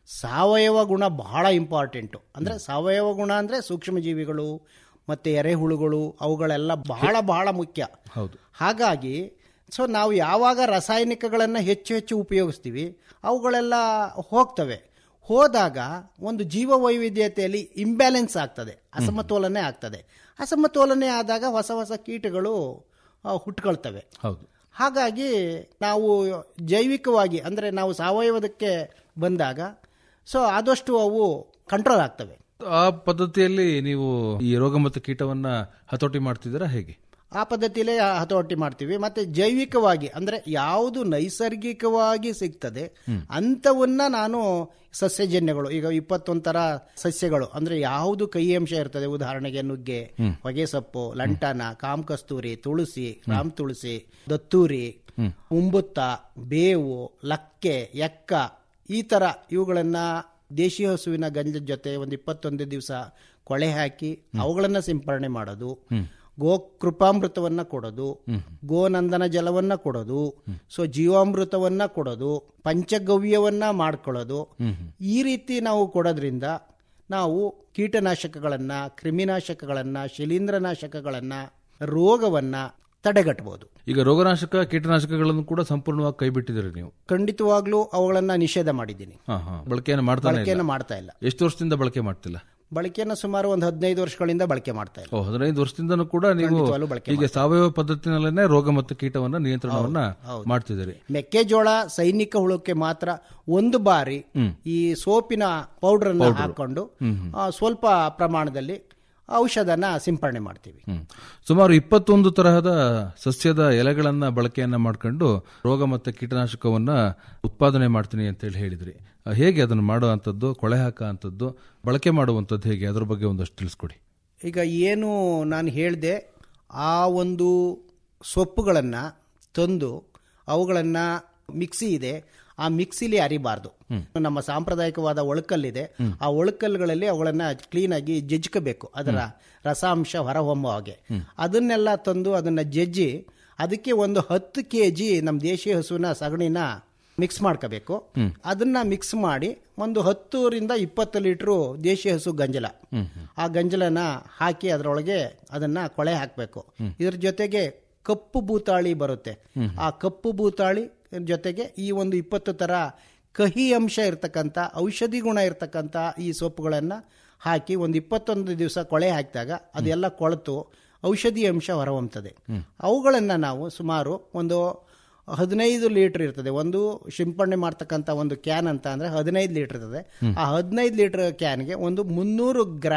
ಸಾವಯವ ಗುಣ ಬಹಳ ಇಂಪಾರ್ಟೆಂಟು ಅಂದರೆ ಸಾವಯವ ಗುಣ ಅಂದರೆ ಸೂಕ್ಷ್ಮಜೀವಿಗಳು ಮತ್ತು ಎರೆಹುಳುಗಳು ಅವುಗಳೆಲ್ಲ ಬಹಳ ಬಹಳ ಮುಖ್ಯ ಹೌದು ಹಾಗಾಗಿ ಸೊ ನಾವು ಯಾವಾಗ ರಾಸಾಯನಿಕಗಳನ್ನು ಹೆಚ್ಚು ಹೆಚ್ಚು ಉಪಯೋಗಿಸ್ತೀವಿ ಅವುಗಳೆಲ್ಲ ಹೋಗ್ತವೆ ಹೋದಾಗ ಒಂದು ಜೀವ ವೈವಿಧ್ಯತೆಯಲ್ಲಿ ಇಂಬ್ಯಾಲೆನ್ಸ್ ಆಗ್ತದೆ ಅಸಮತೋಲನೆ ಆಗ್ತದೆ ಅಸಮತೋಲನೆ ಆದಾಗ ಹೊಸ ಹೊಸ ಕೀಟಗಳು ಆ, ಹುಟ್ಕೊಳ್ತವೆ ಹೌದು ಹಾಗಾಗಿ ನಾವು ಜೈವಿಕವಾಗಿ ಅಂದರೆ ನಾವು ಸಾವಯವದಕ್ಕೆ ಬಂದಾಗ ಸೊ ಆದಷ್ಟು ಅವು ಕಂಟ್ರೋಲ್ ಆಗ್ತವೆ ಆ ಪದ್ಧತಿಯಲ್ಲಿ ನೀವು ಈ ರೋಗ ಮತ್ತು ಕೀಟವನ್ನ ಹತೋಟಿ ಮಾಡ್ತಿದ್ದೀರಾ ಹೇಗೆ ಆ ಪದ್ಧತಿಯಲ್ಲೇ ಹತೋಟಿ ಮಾಡ್ತೀವಿ ಮತ್ತೆ ಜೈವಿಕವಾಗಿ ಅಂದ್ರೆ ಯಾವುದು ನೈಸರ್ಗಿಕವಾಗಿ ಸಿಗ್ತದೆ ಅಂಥವನ್ನ ನಾನು ಸಸ್ಯಜನ್ಯಗಳು ಈಗ ಇಪ್ಪತ್ತೊಂದು ತರ ಸಸ್ಯಗಳು ಅಂದ್ರೆ ಯಾವುದು ಕೈ ಅಂಶ ಇರ್ತದೆ ಉದಾಹರಣೆಗೆ ನುಗ್ಗೆ ಹೊಗೆಸೊಪ್ಪು ಲಂಟನ ಕಾಮ್ ಕಸ್ತೂರಿ ತುಳಸಿ ರಾಮ್ ತುಳಸಿ ದತ್ತೂರಿ ಉಂಬುತ್ತ ಬೇವು ಲಕ್ಕೆ ಎಕ್ಕ ಈ ತರ ಇವುಗಳನ್ನ ದೇಶಿ ಹಸುವಿನ ಗಂಜದ ಜೊತೆ ಒಂದು ಇಪ್ಪತ್ತೊಂದು ದಿವಸ ಕೊಳೆ ಹಾಕಿ ಅವುಗಳನ್ನ ಸಿಂಪರಣೆ ಮಾಡೋದು ಗೋ ಕೃಪಾಮೃತವನ್ನ ಕೊಡೋದು ಗೋನಂದನ ಜಲವನ್ನ ಕೊಡೋದು ಸೊ ಜೀವಾಮೃತವನ್ನ ಕೊಡೋದು ಪಂಚಗವ್ಯವನ್ನ ಮಾಡ್ಕೊಳ್ಳೋದು ಈ ರೀತಿ ನಾವು ಕೊಡೋದ್ರಿಂದ ನಾವು ಕೀಟನಾಶಕಗಳನ್ನ ಕ್ರಿಮಿನಾಶಕಗಳನ್ನ ಶಿಲೀಂಧ್ರನಾಶಕಗಳನ್ನ ರೋಗವನ್ನ ತಡೆಗಟ್ಟಬಹುದು ಈಗ ರೋಗನಾಶಕ ಕೀಟನಾಶಕಗಳನ್ನು ಕೂಡ ಸಂಪೂರ್ಣವಾಗಿ ಕೈ ಬಿಟ್ಟಿದ್ದೀರಿ ನೀವು ಖಂಡಿತವಾಗ್ಲೂ ಅವುಗಳನ್ನ ನಿಷೇಧ ಮಾಡಿದ್ದೀನಿ ಹಾ ಹಾ ಬಳಕೆಯನ್ನು ಮಾಡ್ತಾನೆ ಇಲ್ಲ. ಬಳಕೆಯನ್ನು ಮಾಡ್ತಾ ಇಲ್ಲ ಎಷ್ಟು ವರ್ಷದಿಂದ ಬಳಕೆ ಮಾಡ್ತಿಲ್ಲ ಬಳಕೆಯನ್ನು ಸುಮಾರು ಒಂದು ಹದಿನೈದು ವರ್ಷಗಳಿಂದ ಬಳಕೆ ಮಾಡ್ತಾ ಇಲ್ಲ ಓ ಹದಿನೈದು ವರ್ಷದಿಂದನೂ ಕೂಡ ನೀವು ಖಂಡಿತವಾಗ್ಲೂ ಬಳಕೆ ಈಗ ಸಾವಯವ ಪದ್ಧತಿನಲ್ಲೇ ರೋಗ ಮತ್ತು ಕೀಟವನ್ನ ನಿಯಂತ್ರಣವನ್ನ ಮಾಡ್ತಿದ್ದೀರಿ ಮೆಕ್ಕೆಜೋಳ ಸೈನಿಕ ಹುಳಕ್ಕೆ ಮಾತ್ರ ಒಂದು ಬಾರಿ ಈ ಸೋಪಿನ ಪೌಡರ್ ಅನ್ನ ಹಾಕೊಂಡು ಆ, ಸ್ವಲ್ಪ ಪ್ರಮಾಣದಲ್ಲಿ ಔಷಧನ ಸಿಂಪರಣೆ ಮಾಡ್ತೀವಿ ಹ್ಮ್. ಸುಮಾರು ಇಪ್ಪತ್ತೊಂದು ತರಹದ ಸಸ್ಯದ ಎಲೆಗಳನ್ನ ಬಳಕೆಯನ್ನ ಮಾಡ್ಕೊಂಡು ರೋಗ ಮತ್ತು ಕೀಟನಾಶಕವನ್ನ ಉತ್ಪಾದನೆ ಮಾಡ್ತೀನಿ ಅಂತ ಹೇಳಿ ಹೇಳಿದ್ರಿ ಅಹ್, ಹೇಗೆ ಅದನ್ನು ಮಾಡುವಂಥದ್ದು ಕೊಳೆ ಹಾಕುವಂಥದ್ದು ಬಳಕೆ ಮಾಡುವಂಥದ್ದು ಹೇಗೆ ಅದ್ರ ಬಗ್ಗೆ ಒಂದಷ್ಟು ತಿಳಿಸ್ಕೊಡಿ ಈಗ ಏನು ನಾನು ಹೇಳಿದೆ ಆ ಒಂದು ಸೊಪ್ಪುಗಳನ್ನು ತಂದು ಅವುಗಳನ್ನು ಮಿಕ್ಸಿ ಇದೆ ಆ ಮಿಕ್ಸಿಲಿ ಅರಿಬಾರ್ದು ನಮ್ಮ ಸಾಂಪ್ರದಾಯಿಕವಾದ ಒಳಕಲ್ಲಿದೆ ಆ ಒಳಕಲ್ಲುಗಳಲ್ಲಿ ಅವುಗಳನ್ನ ಕ್ಲೀನಾಗಿ ಜಜ್ಕಬೇಕು ಅದರ ರಸಾಂಶ ಹೊರಹೊಮ್ಮೋ ಹಾಗೆ ಅದನ್ನೆಲ್ಲ ತಂದು ಅದನ್ನ ಜಜ್ಜಿ ಅದಕ್ಕೆ ಒಂದು ಹತ್ತು ಕೆ ಜಿ ನಮ್ಮ ದೇಶೀಯ ಹಸುವಿನ ಸಗಣಿನ ಮಿಕ್ಸ್ ಮಾಡ್ಕೋಬೇಕು ಅದನ್ನ ಮಿಕ್ಸ್ ಮಾಡಿ ಒಂದು ಹತ್ತರಿಂದ ಇಪ್ಪತ್ತು ಲೀಟ್ರು ದೇಶಿ ಹಸು ಗಂಜಲ ಆ ಗಂಜಲನ ಹಾಕಿ ಅದರೊಳಗೆ ಅದನ್ನ ಕೊಳೆ ಹಾಕಬೇಕು ಇದ್ರ ಜೊತೆಗೆ ಕಪ್ಪು ಬೂತಾಳಿ ಬರುತ್ತೆ ಆ ಕಪ್ಪು ಬೂತಾಳಿ ಜೊತೆಗೆ ಈ ಒಂದು ಇಪ್ಪತ್ತು ತರ ಕಹಿ ಅಂಶ ಇರ್ತಕ್ಕಂಥ ಔಷಧಿ ಗುಣ ಇರ್ತಕ್ಕಂಥ ಈ ಸೊಪ್ಪುಗಳನ್ನ ಹಾಕಿ ಒಂದು ಇಪ್ಪತ್ತೊಂದು ದಿವಸ ಕೊಳೆ ಹಾಕಿದಾಗ ಅದೆಲ್ಲ ಕೊಳೆತು ಔಷಧಿ ಅಂಶ ಹೊರಹೊಮ್ತದೆ ಅವುಗಳನ್ನ ನಾವು ಸುಮಾರು ಒಂದು ಹದಿನೈದು ಲೀಟರ್ ಇರ್ತದೆ ಒಂದು ಸಿಂಪಡಣೆ ಮಾಡ್ತಕ್ಕಂಥ ಒಂದು ಕ್ಯಾನ್ ಅಂತ ಅಂದ್ರೆ ಹದಿನೈದು ಲೀಟರ್ ಇರ್ತದೆ ಆ ಹದಿನೈದು ಲೀಟರ್ ಕ್ಯಾನ್ಗೆ ಒಂದು ಮುನ್ನೂರು ಗ್ರಾಮ್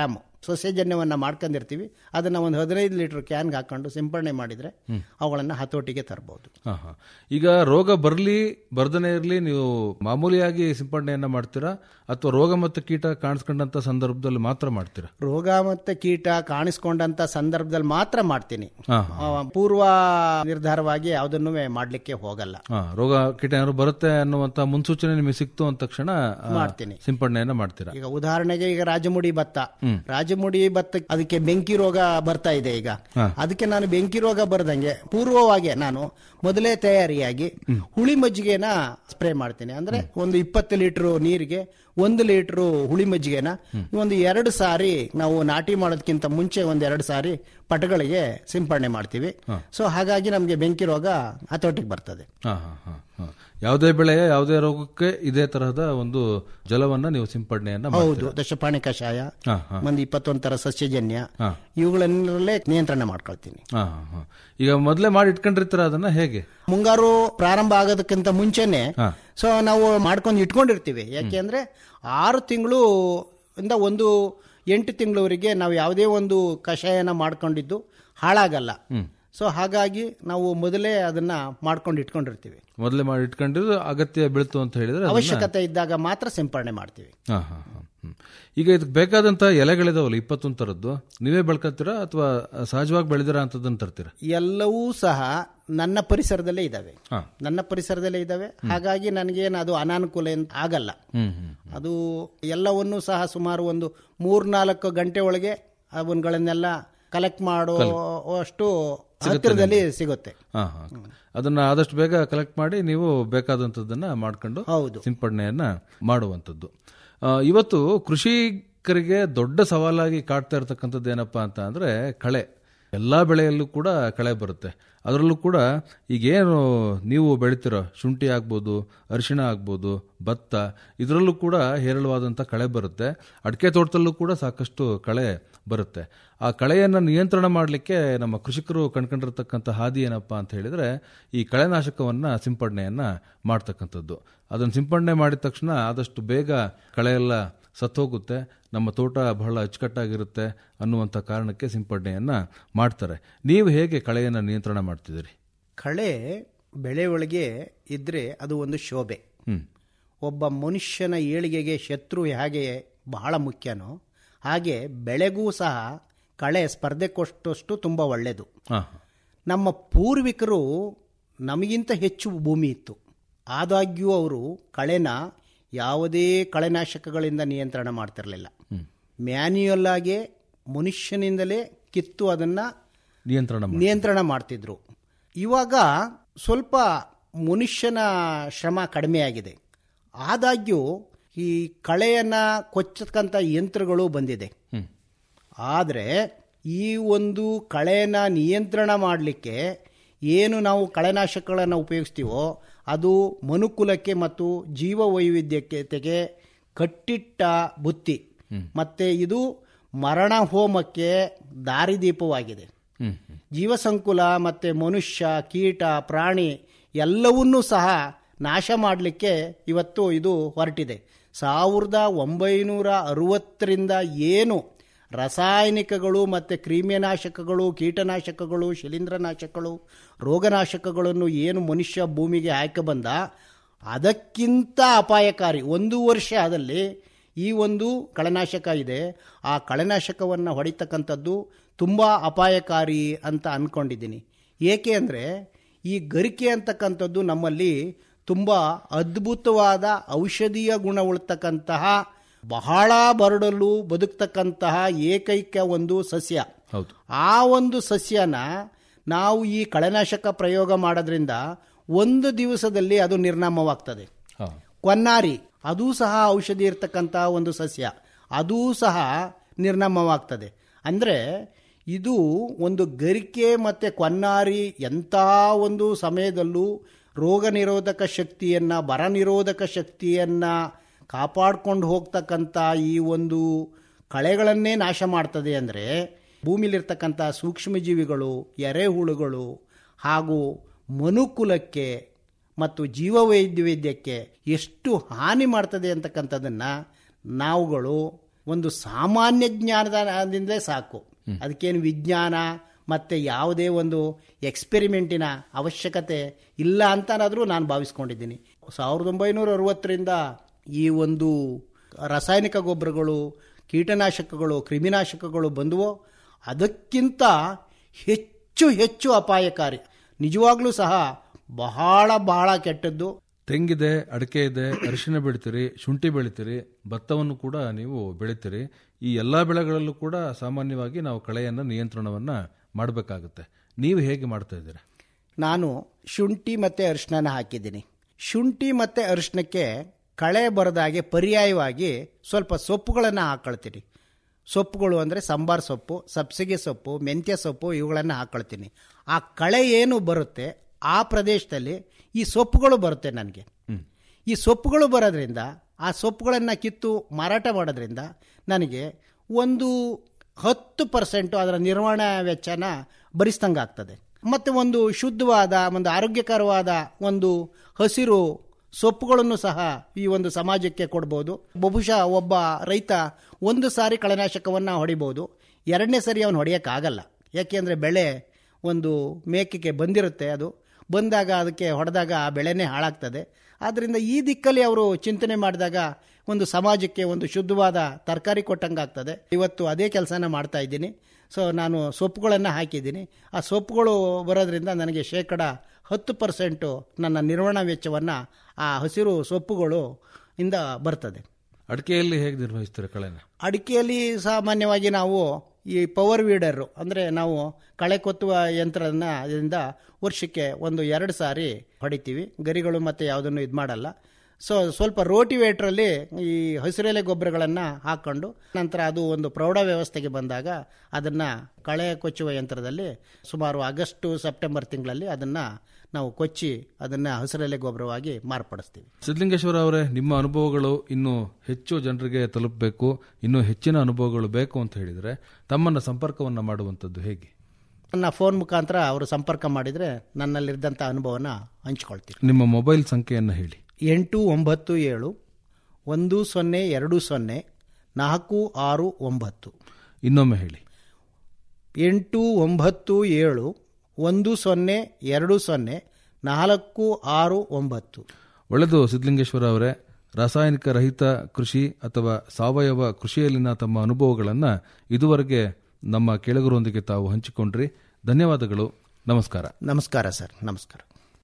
ಸಸ್ಯಜನ್ಯವನ್ನ ಮಾಡ್ಕೊಂಡಿರ್ತೀವಿ ಅದನ್ನ ಒಂದು ಹದಿನೈದು ಲೀಟರ್ ಕ್ಯಾನ್ಗೆ ಹಾಕೊಂಡು ಸಿಂಪಡಣೆ ಮಾಡಿದ್ರೆ ಅವುಗಳನ್ನ ಹತೋಟಿಗೆ ತರಬಹುದು ಹಾ, ಹಾ. ಈಗ ರೋಗ ಬರಲಿ ಬರ್ದನೇ ಇರಲಿ ನೀವು ಮಾಮೂಲಿಯಾಗಿ ಸಿಂಪಡಣೆಯನ್ನ ಮಾಡ್ತೀರಾ ಅಥವಾ ರೋಗ ಮತ್ತು ಕೀಟ ಕಾಣಿಸ್ಕೊಂಡಂತ ಸಂದರ್ಭದಲ್ಲಿ ಮಾತ್ರ ಮಾಡ್ತೀರಾ ರೋಗ ಮತ್ತೆ ಕೀಟ ಕಾಣಿಸ್ಕೊಂಡಂತ ಸಂದರ್ಭದಲ್ಲಿ ಮಾತ್ರ ಮಾಡ್ತೀನಿ ಹಾ, ಆ, ಪೂರ್ವ ನಿರ್ಧಾರವಾಗಿ ಯಾವುದನ್ನು ಮಾಡ್ಲಿಕ್ಕೆ ಹೋಗಲ್ಲ ಹಾ, ರೋಗ ಕೀಟ ಏನಾದ್ರು ಬರುತ್ತೆ ಅನ್ನುವಂತ ಮುನ್ಸೂಚನೆ ನಿಮಗೆ ಸಿಕ್ತು ಅಂದ ತಕ್ಷಣ ಆ, ಮಾಡ್ತೀನಿ. ಸಿಂಪಡಣೆಯನ್ನ ಮಾಡ್ತೀರಾ ಈಗ ಉದಾಹರಣೆಗೆ ಈಗ ರಾಜಮುಡಿ ಭತ್ತ ರಾಜಮುಡಿ ಭತ್ತ ಅದಕ್ಕೆ ಬೆಂಕಿ ರೋಗ ಬರ್ತಾ ಇದೆ ಈಗ ಅದಕ್ಕೆ ನಾನು ಬೆಂಕಿ ರೋಗ ಬರ್ದಂಗೆ ಪೂರ್ವವಾಗಿ ನಾನು ಮೊದಲೇ ತಯಾರಿಯಾಗಿ ಹುಳಿ ಮಜ್ಜಿಗೆನ ಸ್ಪ್ರೇ ಮಾಡ್ತೀನಿ ಅಂದ್ರೆ ಒಂದು ಇಪ್ಪತ್ತು ಲೀಟರ್ ನೀರಿಗೆ ಒಂದು ಲೀಟರ್ ಹುಳಿ ಮಜ್ಜಿಗೆನ ಒಂದು ಎರಡು ಸಾರಿ ನಾವು ನಾಟಿ ಮಾಡೋದಕ್ಕಿಂತ ಮುಂಚೆ ಒಂದ್ ಎರಡು ಸಾರಿ ಪಟಗಳಿಗೆ ಸಿಂಪಡಣೆ ಮಾಡ್ತೀವಿ ಸೊ ಹಾಗಾಗಿ ನಮಗೆ ಬೆಂಕಿ ರೋಗ ಹತೋಟಿಗೆ ಬರ್ತದೆ ಹಾ, ಹಾ, ಹಾ, ಹಾ. ಯಾವುದೇ ಬೆಳೆಯ ಯಾವುದೇ ರೋಗಕ್ಕೆ ಇದೇ ತರಹದ ಒಂದು ಜಲವನ್ನ ನೀವು ಸಿಂಪಡಣೆಯನ್ನ ಮಾಡ್ತೀರಾ. ಹೌದು ದಶಪಾಣಿ ಕಷಾಯ ಹಾ, ಹಾ. ಒಂದು ಇಪ್ಪತ್ತೊಂದು ತರ ಸಸ್ಯಜನ್ಯ ಹಾ. ಇವುಗಳನ್ನೆಲ್ಲೇ ನಿಯಂತ್ರಣ ಮಾಡ್ಕೊಳ್ತೀನಿ ಹಾ, ಹಾ, ಹಾ. ಈಗ ಮೊದಲೇ ಮಾಡಿ ಇಟ್ಕೊಂಡಿರ್ತೀರ ಅದನ್ನ ಹೇಗೆ ಮುಂಗಾರು ಪ್ರಾರಂಭ ಆಗೋದಕ್ಕಿಂತ ಮುಂಚೆನೆ ಹಾ. ಸೊ ನಾವು ಮಾಡ್ಕೊಂಡು ಇಟ್ಕೊಂಡಿರ್ತೀವಿ ಯಾಕೆಂದ್ರೆ ಆರು ತಿಂಗಳು ಇಂದ ಒಂದು ಎಂಟು ತಿಂಗಳವರೆಗೆ ನಾವು ಯಾವುದೇ ಒಂದು ಕಷಾಯನ ಮಾಡ್ಕೊಂಡಿದ್ದು ಹಾಳಾಗಲ್ಲ ಸೊ ಹಾಗಾಗಿ ನಾವು ಮೊದಲೇ ಅದನ್ನ ಮಾಡ್ಕೊಂಡು ಇಟ್ಕೊಂಡಿರ್ತೀವಿ ಮೊದಲೇ ಮಾಡಿ ಇಟ್ಕೊಂಡಿದ್ದು ಅಗತ್ಯ ಬೀಳ್ತು ಅಂತ ಹೇಳಿದ್ರೆ ಅದನ್ನ- ಅವಶ್ಯಕತೆ ಇದ್ದಾಗ ಮಾತ್ರ ಸಿಂಪಡಣೆ ಮಾಡ್ತೀವಿ ಹಾ, ಹಾ, ಹಾ. ಹ್ಮ್. ಈಗ ಇದಕ್ಕೆ ಬೇಕಾದಂತ ಎಲೆಗಳಿದಾವಲ್ಲ ಇಪ್ಪತ್ತೊಂದು ತರದ್ದು ನೀವೇ ಬೆಳ್ಕೊತೀರಾ ಅಥವಾ ಸಹಜವಾಗಿ ಬೆಳೆದಿರಾ ಅಂತದನ್ನ ತರ್ತೀರಾ ಎಲ್ಲವೂ ಸಹ ನನ್ನ ಪರಿಸರದಲ್ಲೇ ಇದ್ದಾವೆ ಹಾ. ನನ್ನ ಪರಿಸರದಲ್ಲೇ ಇದ್ದಾವೆ ಹಾಗಾಗಿ ನನಗೇನು ಅದು ಅನಾನುಕೂಲ ಏನ್ ಆಗಲ್ಲ ಹ್ಮ್ ಹ್ಮ್ ಅದು ಎಲ್ಲವನ್ನೂ ಸಹ ಸುಮಾರು ಒಂದು ಮೂರ್ನಾಲ್ಕು ಗಂಟೆ ಒಳಗೆ ಅವನ್ಗಳನ್ನೆಲ್ಲ ಕಲೆಕ್ಟ್ ಮಾಡೋ ಅಷ್ಟು ಹತ್ತಿರದಲ್ಲಿ ಸಿಗುತ್ತೆ ಹಾ, ಹಾ. ಅದನ್ನ ಆದಷ್ಟು ಬೇಗ ಕಲೆಕ್ಟ್ ಮಾಡಿ ನೀವು ಬೇಕಾದಂತದನ್ನ ಮಾಡ್ಕೊಂಡು ಹೌದು. ಸಿಂಪಡಣೆಯನ್ನ ಮಾಡುವಂಥದ್ದು ಆ, ಇವತ್ತು ಕೃಷಿಕರಿಗೆ ದೊಡ್ಡ ಸವಾಲಾಗಿ ಕಾಡ್ತಾ ಇರತಕ್ಕಂಥದ್ದು ಏನಪ್ಪಾ ಅಂತ ಅಂದ್ರೆ ಕಳೆ ಎಲ್ಲಾ ಬೆಳೆಯಲ್ಲೂ ಕೂಡ ಕಳೆ ಬರುತ್ತೆ ಅದರಲ್ಲೂ ಕೂಡ ಈಗೇನು ನೀವು ಬೆಳಿತೀರೋ ಶುಂಠಿ ಆಗ್ಬೋದು ಅರಿಶಿಣ ಆಗ್ಬೋದು ಭತ್ತ ಇದರಲ್ಲೂ ಕೂಡ ಹೇರಳವಾದಂಥ ಕಳೆ ಬರುತ್ತೆ ಅಡಿಕೆ ತೋಟದಲ್ಲೂ ಕೂಡ ಸಾಕಷ್ಟು ಕಳೆ ಬರುತ್ತೆ ಆ ಕಳೆಯನ್ನು ನಿಯಂತ್ರಣ ಮಾಡಲಿಕ್ಕೆ ನಮ್ಮ ಕೃಷಿಕರು ಕಂಡ್ಕೊಂಡಿರ್ತಕ್ಕಂಥ ಹಾದಿ ಏನಪ್ಪಾ ಅಂತ ಹೇಳಿದ್ರೆ ಈ ಕಳೆನಾಶಕವನ್ನ ಸಿಂಪಡಣೆಯನ್ನ ಮಾಡ್ತಕ್ಕಂಥದ್ದು ಅದನ್ನು ಸಿಂಪಡಣೆ ಮಾಡಿದ ತಕ್ಷಣ ಆದಷ್ಟು ಬೇಗ ಕಳೆಯೆಲ್ಲ ಸತ್ತೋಗುತ್ತೆ ನಮ್ಮ ತೋಟ ಬಹಳ ಅಚ್ಚುಕಟ್ಟಾಗಿರುತ್ತೆ ಅನ್ನುವಂಥ ಕಾರಣಕ್ಕೆ ಸಿಂಪಡಣೆಯನ್ನ ಮಾಡ್ತಾರೆ ನೀವು ಹೇಗೆ ಕಳೆಯನ್ನು ನಿಯಂತ್ರಣ ಮಾಡ್ತಿದ್ದೀರಿ ಕಳೆ ಬೆಳೆ ಒಳಗೆ ಇದ್ರೆ ಅದು ಒಂದು ಶೋಭೆ ಹ್ಮ್ ಒಬ್ಬ ಮನುಷ್ಯನ ಏಳಿಗೆಗೆ ಶತ್ರು ಹೇಗೆ ಬಹಳ ಮುಖ್ಯನೋ ಹಾಗೆ ಬೆಳೆಗೂ ಸಹ ಕಳೆ ಸ್ಪರ್ಧೆ ಕೊಟ್ಟಷ್ಟು ತುಂಬ ಒಳ್ಳೆಯದು ಹಾ ನಮ್ಮ ಪೂರ್ವಿಕರು ನಮಗಿಂತ ಹೆಚ್ಚು ಭೂಮಿ ಇತ್ತು ಆದಾಗ್ಯೂ ಅವರು ಕಳೆನ ಯಾವುದೇ ಕಳೆನಾಶಕಗಳಿಂದ ನಿಯಂತ್ರಣ ಮಾಡ್ತಿರಲಿಲ್ಲ ಮ್ಯಾನ್ಯುಯಲ್ ಆಗಿ ಮನುಷ್ಯನಿಂದಲೇ ಕಿತ್ತು ಅದನ್ನ ನಿಯಂತ್ರಣ ಮಾಡಿ ನಿಯಂತ್ರಣ ಮಾಡ್ತಿದ್ರು ಇವಾಗ ಸ್ವಲ್ಪ ಮನುಷ್ಯನ ಶ್ರಮ ಕಡಿಮೆಯಾಗಿದೆ ಆದಾಗ್ಯೂ ಈ ಕಳೆಯನ್ನ ಕೊಚ್ಚತಕ್ಕಂಥ ಯಂತ್ರಗಳು ಬಂದಿದೆ ಆದರೆ ಈ ಒಂದು ಕಳೆನ ನಿಯಂತ್ರಣ ಮಾಡಲಿಕ್ಕೆ ಏನು ನಾವು ಕಳೆನಾಶಕಗಳನ್ನು ಉಪಯೋಗಿಸ್ತೀವೋ ಅದು ಮನುಕುಲಕ್ಕೆ ಮತ್ತು ಜೀವ ವೈವಿಧ್ಯತೆಗೆ ಕಟ್ಟಿಟ್ಟ ಬುತ್ತಿ ಮತ್ತೆ ಇದು ಮರಣ ಹೋಮಕ್ಕೆ ದಾರಿದೀಪವಾಗಿದೆ ಹ್ಮ್ ಜೀವಸಂಕುಲ ಮತ್ತು ಮನುಷ್ಯ ಕೀಟ ಪ್ರಾಣಿ ಎಲ್ಲವನ್ನೂ ಸಹ ನಾಶ ಮಾಡಲಿಕ್ಕೆ ಇವತ್ತು ಇದು ಹೊರಟಿದೆ ಸಾವಿರದ ಒಂಬೈನೂರ ಅರವತ್ತರಿಂದ ಏನು ರಾಸಾಯನಿಕಗಳು ಮತ್ತು ಕ್ರಿಮಿನಾಶಕಗಳು ಕೀಟನಾಶಕಗಳು ಶಿಲೀಂಧ್ರನಾಶಕಗಳು ರೋಗನಾಶಕಗಳನ್ನು ಏನು ಮನುಷ್ಯ ಭೂಮಿಗೆ ಹಾಕಿ ಬಂದ ಅದಕ್ಕಿಂತ ಅಪಾಯಕಾರಿ ಒಂದು ವರ್ಷದಲ್ಲಿ ಈ ಒಂದು ಕಳೆನಾಶಕ ಇದೆ ಆ ಕಳೆನಾಶಕವನ್ನು ಹೊಡಿತಕ್ಕಂಥದ್ದು ತುಂಬ ಅಪಾಯಕಾರಿ ಅಂತ ಅಂದ್ಕೊಂಡಿದ್ದೀನಿ ಏಕೆ ಅಂದರೆ ಈ ಗರಿಕೆ ಅಂತಕ್ಕಂಥದ್ದು ನಮ್ಮಲ್ಲಿ ತುಂಬ ಅದ್ಭುತವಾದ ಔಷಧೀಯ ಗುಣ ಉಳ್ತಕ್ಕಂತಹ ಬಹಳ ಬರಡಲು ಬದುಕ್ತಕ್ಕಂತಹ ಏಕೈಕ ಒಂದು ಸಸ್ಯ ಹೌದು ಆ ಒಂದು ಸಸ್ಯನ ನಾವು ಈ ಕಳೆನಾಶಕ ಪ್ರಯೋಗ ಮಾಡೋದ್ರಿಂದ ಒಂದು ದಿವಸದಲ್ಲಿ ಅದು ನಿರ್ನಾಮವಾಗ್ತದೆ ಹಾ ಕೊನ್ನಾರಿ ಅದೂ ಸಹ ಔಷಧಿ ಇರ್ತಕ್ಕಂಥ ಒಂದು ಸಸ್ಯ ಅದೂ ಸಹ ನಿರ್ನಾಮವಾಗ್ತದೆ ಅಂದರೆ ಇದು ಒಂದು ಗರಿಕೆ ಮತ್ತು ಕೊನ್ನಾರಿ ಎಂಥ ಒಂದು ಸಮಯದಲ್ಲೂ ರೋಗ ನಿರೋಧಕ ಶಕ್ತಿಯನ್ನು ಬರ ನಿರೋಧಕ ಶಕ್ತಿಯನ್ನು ಕಾಪಾಡ್ಕೊಂಡು ಹೋಗ್ತಕ್ಕಂಥ ಈ ಒಂದು ಕಳೆಗಳನ್ನೇ ನಾಶ ಮಾಡ್ತದೆ ಅಂದರೆ ಭೂಮಿಲಿರ್ತಕ್ಕಂಥ ಸೂಕ್ಷ್ಮಜೀವಿಗಳು ಎರೆಹುಳುಗಳು ಹಾಗೂ ಮನುಕುಲಕ್ಕೆ ಮತ್ತು ಜೀವವೈದ್ಯವೇದ್ಯಕ್ಕೆ ಎಷ್ಟು ಹಾನಿ ಮಾಡ್ತದೆ ಅಂತಕ್ಕಂಥದ್ದನ್ನು ನಾವುಗಳು ಒಂದು ಸಾಮಾನ್ಯ ಜ್ಞಾನದಿಂದಲೇ ಸಾಕು ಅದಕ್ಕೇನು ವಿಜ್ಞಾನ ಮತ್ತು ಯಾವುದೇ ಒಂದು ಎಕ್ಸ್ಪೆರಿಮೆಂಟಿನ ಅವಶ್ಯಕತೆ ಇಲ್ಲ ಅಂತನಾದರೂ ನಾನು ಭಾವಿಸ್ಕೊಂಡಿದ್ದೀನಿ ಸಾವಿರದ ಒಂಬೈನೂರ ಅರವತ್ತರಿಂದ ಈ ಒಂದು ರಾಸಾಯನಿಕ ಗೊಬ್ಬರಗಳು ಕೀಟನಾಶಕಗಳು ಕ್ರಿಮಿನಾಶಕಗಳು ಬಂದವೋ ಅದಕ್ಕಿಂತ ಹೆಚ್ಚು ಹೆಚ್ಚು ಅಪಾಯಕಾರಿ ನಿಜವಾಗ್ಲೂ ಸಹ ಬಹಳ ಬಹಳ ಕೆಟ್ಟದ್ದು ತೆಂಗಿದೆ ಅಡಿಕೆ ಇದೆ ಅರಿಶಿನ ಬೆಳಿತೀರಿ ಶುಂಠಿ ಬೆಳಿತೀರಿ ಭತ್ತವನ್ನು ಕೂಡ ನೀವು ಬೆಳಿತೀರಿ ಈ ಎಲ್ಲಾ ಬೆಳೆಗಳಲ್ಲೂ ಕೂಡ ಸಾಮಾನ್ಯವಾಗಿ ನಾವು ಕಳೆಯನ್ನ ನಿಯಂತ್ರಣವನ್ನ ಮಾಡಬೇಕಾಗುತ್ತೆ ನೀವು ಹೇಗೆ ಮಾಡ್ತಾ ಇದ್ದೀರಾ ನಾನು ಶುಂಠಿ ಮತ್ತು ಅರಿಶಿನ ಹಾಕಿದ್ದೀನಿ ಶುಂಠಿ ಮತ್ತು ಅರಿಶಿನಕ್ಕೆ ಕಳೆ ಬರದಾಗೆ ಪರ್ಯಾಯವಾಗಿ ಸ್ವಲ್ಪ ಸೊಪ್ಪುಗಳನ್ನು ಹಾಕೊಳ್ತೀನಿ ಸೊಪ್ಪುಗಳು ಅಂದರೆ ಸಾಂಬಾರ್ ಸೊಪ್ಪು ಸಬ್ಸಿಗೆ ಸೊಪ್ಪು ಮೆಂತ್ಯ ಸೊಪ್ಪು ಇವುಗಳನ್ನು ಹಾಕೊಳ್ತೀನಿ ಆ ಕಳೆ ಏನು ಬರುತ್ತೆ ಆ ಪ್ರದೇಶದಲ್ಲಿ ಈ ಸೊಪ್ಪುಗಳು ಬರುತ್ತೆ ನನಗೆ ಈ ಸೊಪ್ಪುಗಳು ಬರೋದ್ರಿಂದ ಆ ಸೊಪ್ಪುಗಳನ್ನು ಕಿತ್ತು ಮಾರಾಟ ಮಾಡೋದ್ರಿಂದ ನನಗೆ ಒಂದು ಹತ್ತು ಪರ್ಸೆಂಟು ಅದರ ನಿರ್ವಹಣಾ ವೆಚ್ಚನ ಭರಿಸ್ದಂಗೆ ಆಗ್ತದೆ ಮತ್ತು ಒಂದು ಶುದ್ಧವಾದ ಒಂದು ಆರೋಗ್ಯಕರವಾದ ಒಂದು ಹಸಿರು ಸೊಪ್ಪುಗಳನ್ನು ಸಹ ಈ ಒಂದು ಸಮಾಜಕ್ಕೆ ಕೊಡ್ಬೋದು ಬಹುಶಃ ಒಬ್ಬ ರೈತ ಒಂದು ಸಾರಿ ಕಳೆನಾಶಕವನ್ನು ಹೊಡಿಬೋದು ಎರಡನೇ ಸರಿ ಅವನು ಹೊಡೆಯೋಕ್ಕಾಗಲ್ಲ ಯಾಕೆಂದರೆ ಬೆಳೆ ಒಂದು ಮೇಕೆಗೆ ಬಂದಿರುತ್ತೆ ಅದು ಬಂದಾಗ ಅದಕ್ಕೆ ಹೊಡೆದಾಗ ಆ ಬೆಳೆನೇ ಹಾಳಾಗ್ತದೆ ಆದ್ದರಿಂದ ಈ ದಿಕ್ಕಲ್ಲಿ ಅವರು ಚಿಂತನೆ ಮಾಡಿದಾಗ ಒಂದು ಸಮಾಜಕ್ಕೆ ಒಂದು ಶುದ್ಧವಾದ ತರಕಾರಿ ಕೊಟ್ಟಂಗೆ ಆಗ್ತದೆ ಇವತ್ತು ಅದೇ ಕೆಲಸನ ಮಾಡ್ತಾ ಇದ್ದೀನಿ ಸೊ ನಾನು ಸೊಪ್ಪುಗಳನ್ನು ಹಾಕಿದ್ದೀನಿ ಆ ಸೊಪ್ಪುಗಳು ಬರೋದ್ರಿಂದ ನನಗೆ ಶೇಕಡ ಹತ್ತು ಪರ್ಸೆಂಟು ನನ್ನ ನಿರ್ವಹಣಾ ವೆಚ್ಚವನ್ನು ಆ ಹಸಿರು ಸೊಪ್ಪುಗಳು ಇಂದ ಬರ್ತದೆ ಅಡಿಕೆಯಲ್ಲಿ ಹೇಗೆ ನಿರ್ವಹಿಸ್ತೀರಾ ಕಳೆನ ಅಡಿಕೆಯಲ್ಲಿ ಸಾಮಾನ್ಯವಾಗಿ ನಾವು ಈ ಪವರ್ ವೀಡರು ಅಂದರೆ ನಾವು ಕಳೆ ಕೊತ್ತುವ ಯಂತ್ರನ ಅದರಿಂದ ವರ್ಷಕ್ಕೆ ಒಂದು ಎರಡು ಸಾರಿ ಹೊಡಿತೀವಿ ಗರಿಗಳು ಮತ್ತು ಯಾವುದನ್ನು ಇದು ಮಾಡಲ್ಲ ಸೊ ಸ್ವಲ್ಪ ರೋಟಿವೇಟ್ರಲ್ಲಿ ಈ ಹಸಿರೆಲೆ ಗೊಬ್ಬರಗಳನ್ನು ಹಾಕ್ಕೊಂಡು ನಂತರ ಅದು ಒಂದು ಪ್ರೌಢ ವ್ಯವಸ್ಥೆಗೆ ಬಂದಾಗ ಅದನ್ನು ಕಳೆ ಕೊಚ್ಚುವ ಯಂತ್ರದಲ್ಲಿ ಸುಮಾರು ಆಗಸ್ಟು ಸೆಪ್ಟೆಂಬರ್ ತಿಂಗಳಲ್ಲಿ ಅದನ್ನು ನಾವು ಕೊಚ್ಚಿ ಅದನ್ನು ಹಸಿರೆಲೆ ಗೊಬ್ಬರವಾಗಿ ಮಾರ್ಪಡಿಸ್ತೀವಿ ಸಿದ್ಧಲಿಂಗೇಶ್ವರ ಅವರೇ ನಿಮ್ಮ ಅನುಭವಗಳು ಇನ್ನೂ ಹೆಚ್ಚು ಜನರಿಗೆ ತಲುಪಬೇಕು ಇನ್ನೂ ಹೆಚ್ಚಿನ ಅನುಭವಗಳು ಬೇಕು ಅಂತ ಹೇಳಿದರೆ ತಮ್ಮನ್ನ ಸಂಪರ್ಕವನ್ನ ಮಾಡುವಂಥದ್ದು ಹೇಗೆ ನನ್ನ ಫೋನ್ ಮುಖಾಂತರ ಅವರು ಸಂಪರ್ಕ ಮಾಡಿದರೆ ನನ್ನಲ್ಲಿದ್ದಂಥ ಅನುಭವನ ಹಂಚ್ಕೊಳ್ತೀನಿ ನಿಮ್ಮ ಮೊಬೈಲ್ ಸಂಖ್ಯೆಯನ್ನು ಹೇಳಿ ಎಂಟು ಒಂಬತ್ತು ಏಳು ಒಂದು ಸೊನ್ನೆ ಎರಡು ಸೊನ್ನೆ ನಾಲ್ಕು ಆರು ಒಂಬತ್ತು ಇನ್ನೊಮ್ಮೆ ಹೇಳಿ ಎಂಟು ಒಂಬತ್ತು ಏಳು ಒಂದು ಸೊನ್ನೆ ಎರಡು ಸೊನ್ನೆ ನಾಲ್ಕು ಆರು ಒಂಬತ್ತು ಒಳ್ಳೆಯದು ಸಿದ್ಧಲಿಂಗೇಶ್ವರ ಅವರೇ ರಾಸಾಯನಿಕ ರಹಿತ ಕೃಷಿ ಅಥವಾ ಸಾವಯವ ಕೃಷಿಯಲ್ಲಿನ ತಮ್ಮ ಅನುಭವಗಳನ್ನು ಇದುವರೆಗೆ ನಮ್ಮ ಕೇಳುಗರೊಂದಿಗೆ ತಾವು ಹಂಚಿಕೊಂಡ್ರಿ ಧನ್ಯವಾದಗಳು ನಮಸ್ಕಾರ ನಮಸ್ಕಾರ ಸರ್ ನಮಸ್ಕಾರ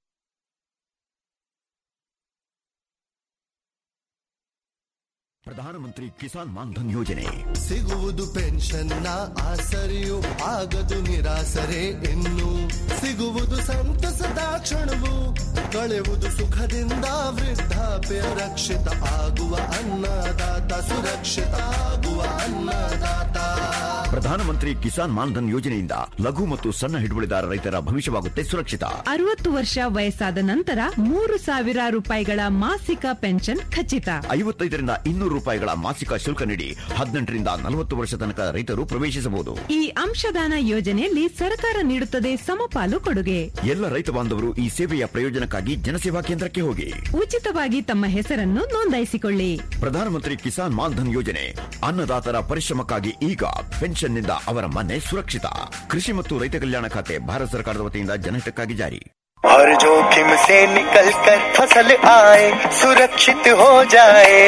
ಪ್ರಧಾನಮಂತ್ರಿ ಕಿಸಾನ್ ಮಾನ್ಧನ್ ಯೋಜನೆ ಸಿಗುವುದು ಪೆನ್ಷನ್ನ ಆಸರೆಯು ಆಗದು ನಿರಾಸರೆ ಇನ್ನು ಸಿಗುವುದು ಸಂತಸದ ಕ್ಷಣವು ಕಳೆವುದು ಸುಖದಿಂದ ವೃದ್ಧಾಪ್ಯ ರಕ್ಷಿತ ಆಗುವ ಅನ್ನದಾತ ಸುರಕ್ಷಿತ ಆಗುವ ಅನ್ನದಾತ ಪ್ರಧಾನಮಂತ್ರಿ ಕಿಸಾನ್ ಮಾನ್ಧನ್ ಯೋಜನೆಯಿಂದ ಲಘು ಮತ್ತು ಸಣ್ಣ ಹಿಡುವಳಿದಾರ ರೈತರ ಭವಿಷ್ಯವಾಗುತ್ತೆ ಸುರಕ್ಷಿತ ಅರವತ್ತು ವರ್ಷ ವಯಸ್ಸಾದ ನಂತರ ಮೂರು ಸಾವಿರ ರೂಪಾಯಿಗಳ ಮಾಸಿಕ ಪೆನ್ಷನ್ ಖಚಿತ ಐವತ್ತೈದರಿಂದ ಇನ್ನೂರು ರೂಪಾಯಿಗಳ ಮಾಸಿಕ ಶುಲ್ಕ ನೀಡಿ ಹದಿನೆಂಟರಿಂದ ನಲವತ್ತು ವರ್ಷ ತನಕ ರೈತರು ಪ್ರವೇಶಿಸಬಹುದು ಈ ಅಂಶದಾನ ಯೋಜನೆಯಲ್ಲಿ ಸರ್ಕಾರ ನೀಡುತ್ತದೆ ಸಮಪಾಲು ಕೊಡುಗೆ ಎಲ್ಲ ರೈತ ಬಾಂಧವರು ಈ ಸೇವೆಯ ಪ್ರಯೋಜನಕ್ಕಾಗಿ ಜನಸೇವಾ ಕೇಂದ್ರಕ್ಕೆ ಹೋಗಿ ಉಚಿತವಾಗಿ ತಮ್ಮ ಹೆಸರನ್ನು ನೋಂದಾಯಿಸಿಕೊಳ್ಳಿ ಪ್ರಧಾನಮಂತ್ರಿ ಕಿಸಾನ್ ಮಾನ್ಧನ್ ಯೋಜನೆ ಅನ್ನದಾತರ ಪರಿಶ್ರಮಕ್ಕಾಗಿ ಈಗ ಪೆನ್ಷನ್ನಿಂದ ಅವರ ಮನೆ ಸುರಕ್ಷಿತ ಕೃಷಿ ಮತ್ತು ರೈತ ಕಲ್ಯಾಣ ಖಾತೆ ಭಾರತ ಸರ್ಕಾರದ ವತಿಯಿಂದ ಜನಹಿತಕ್ಕಾಗಿ ಜಾರಿ हर जोखिम से निकल कर फसल आए सुरक्षित हो जाए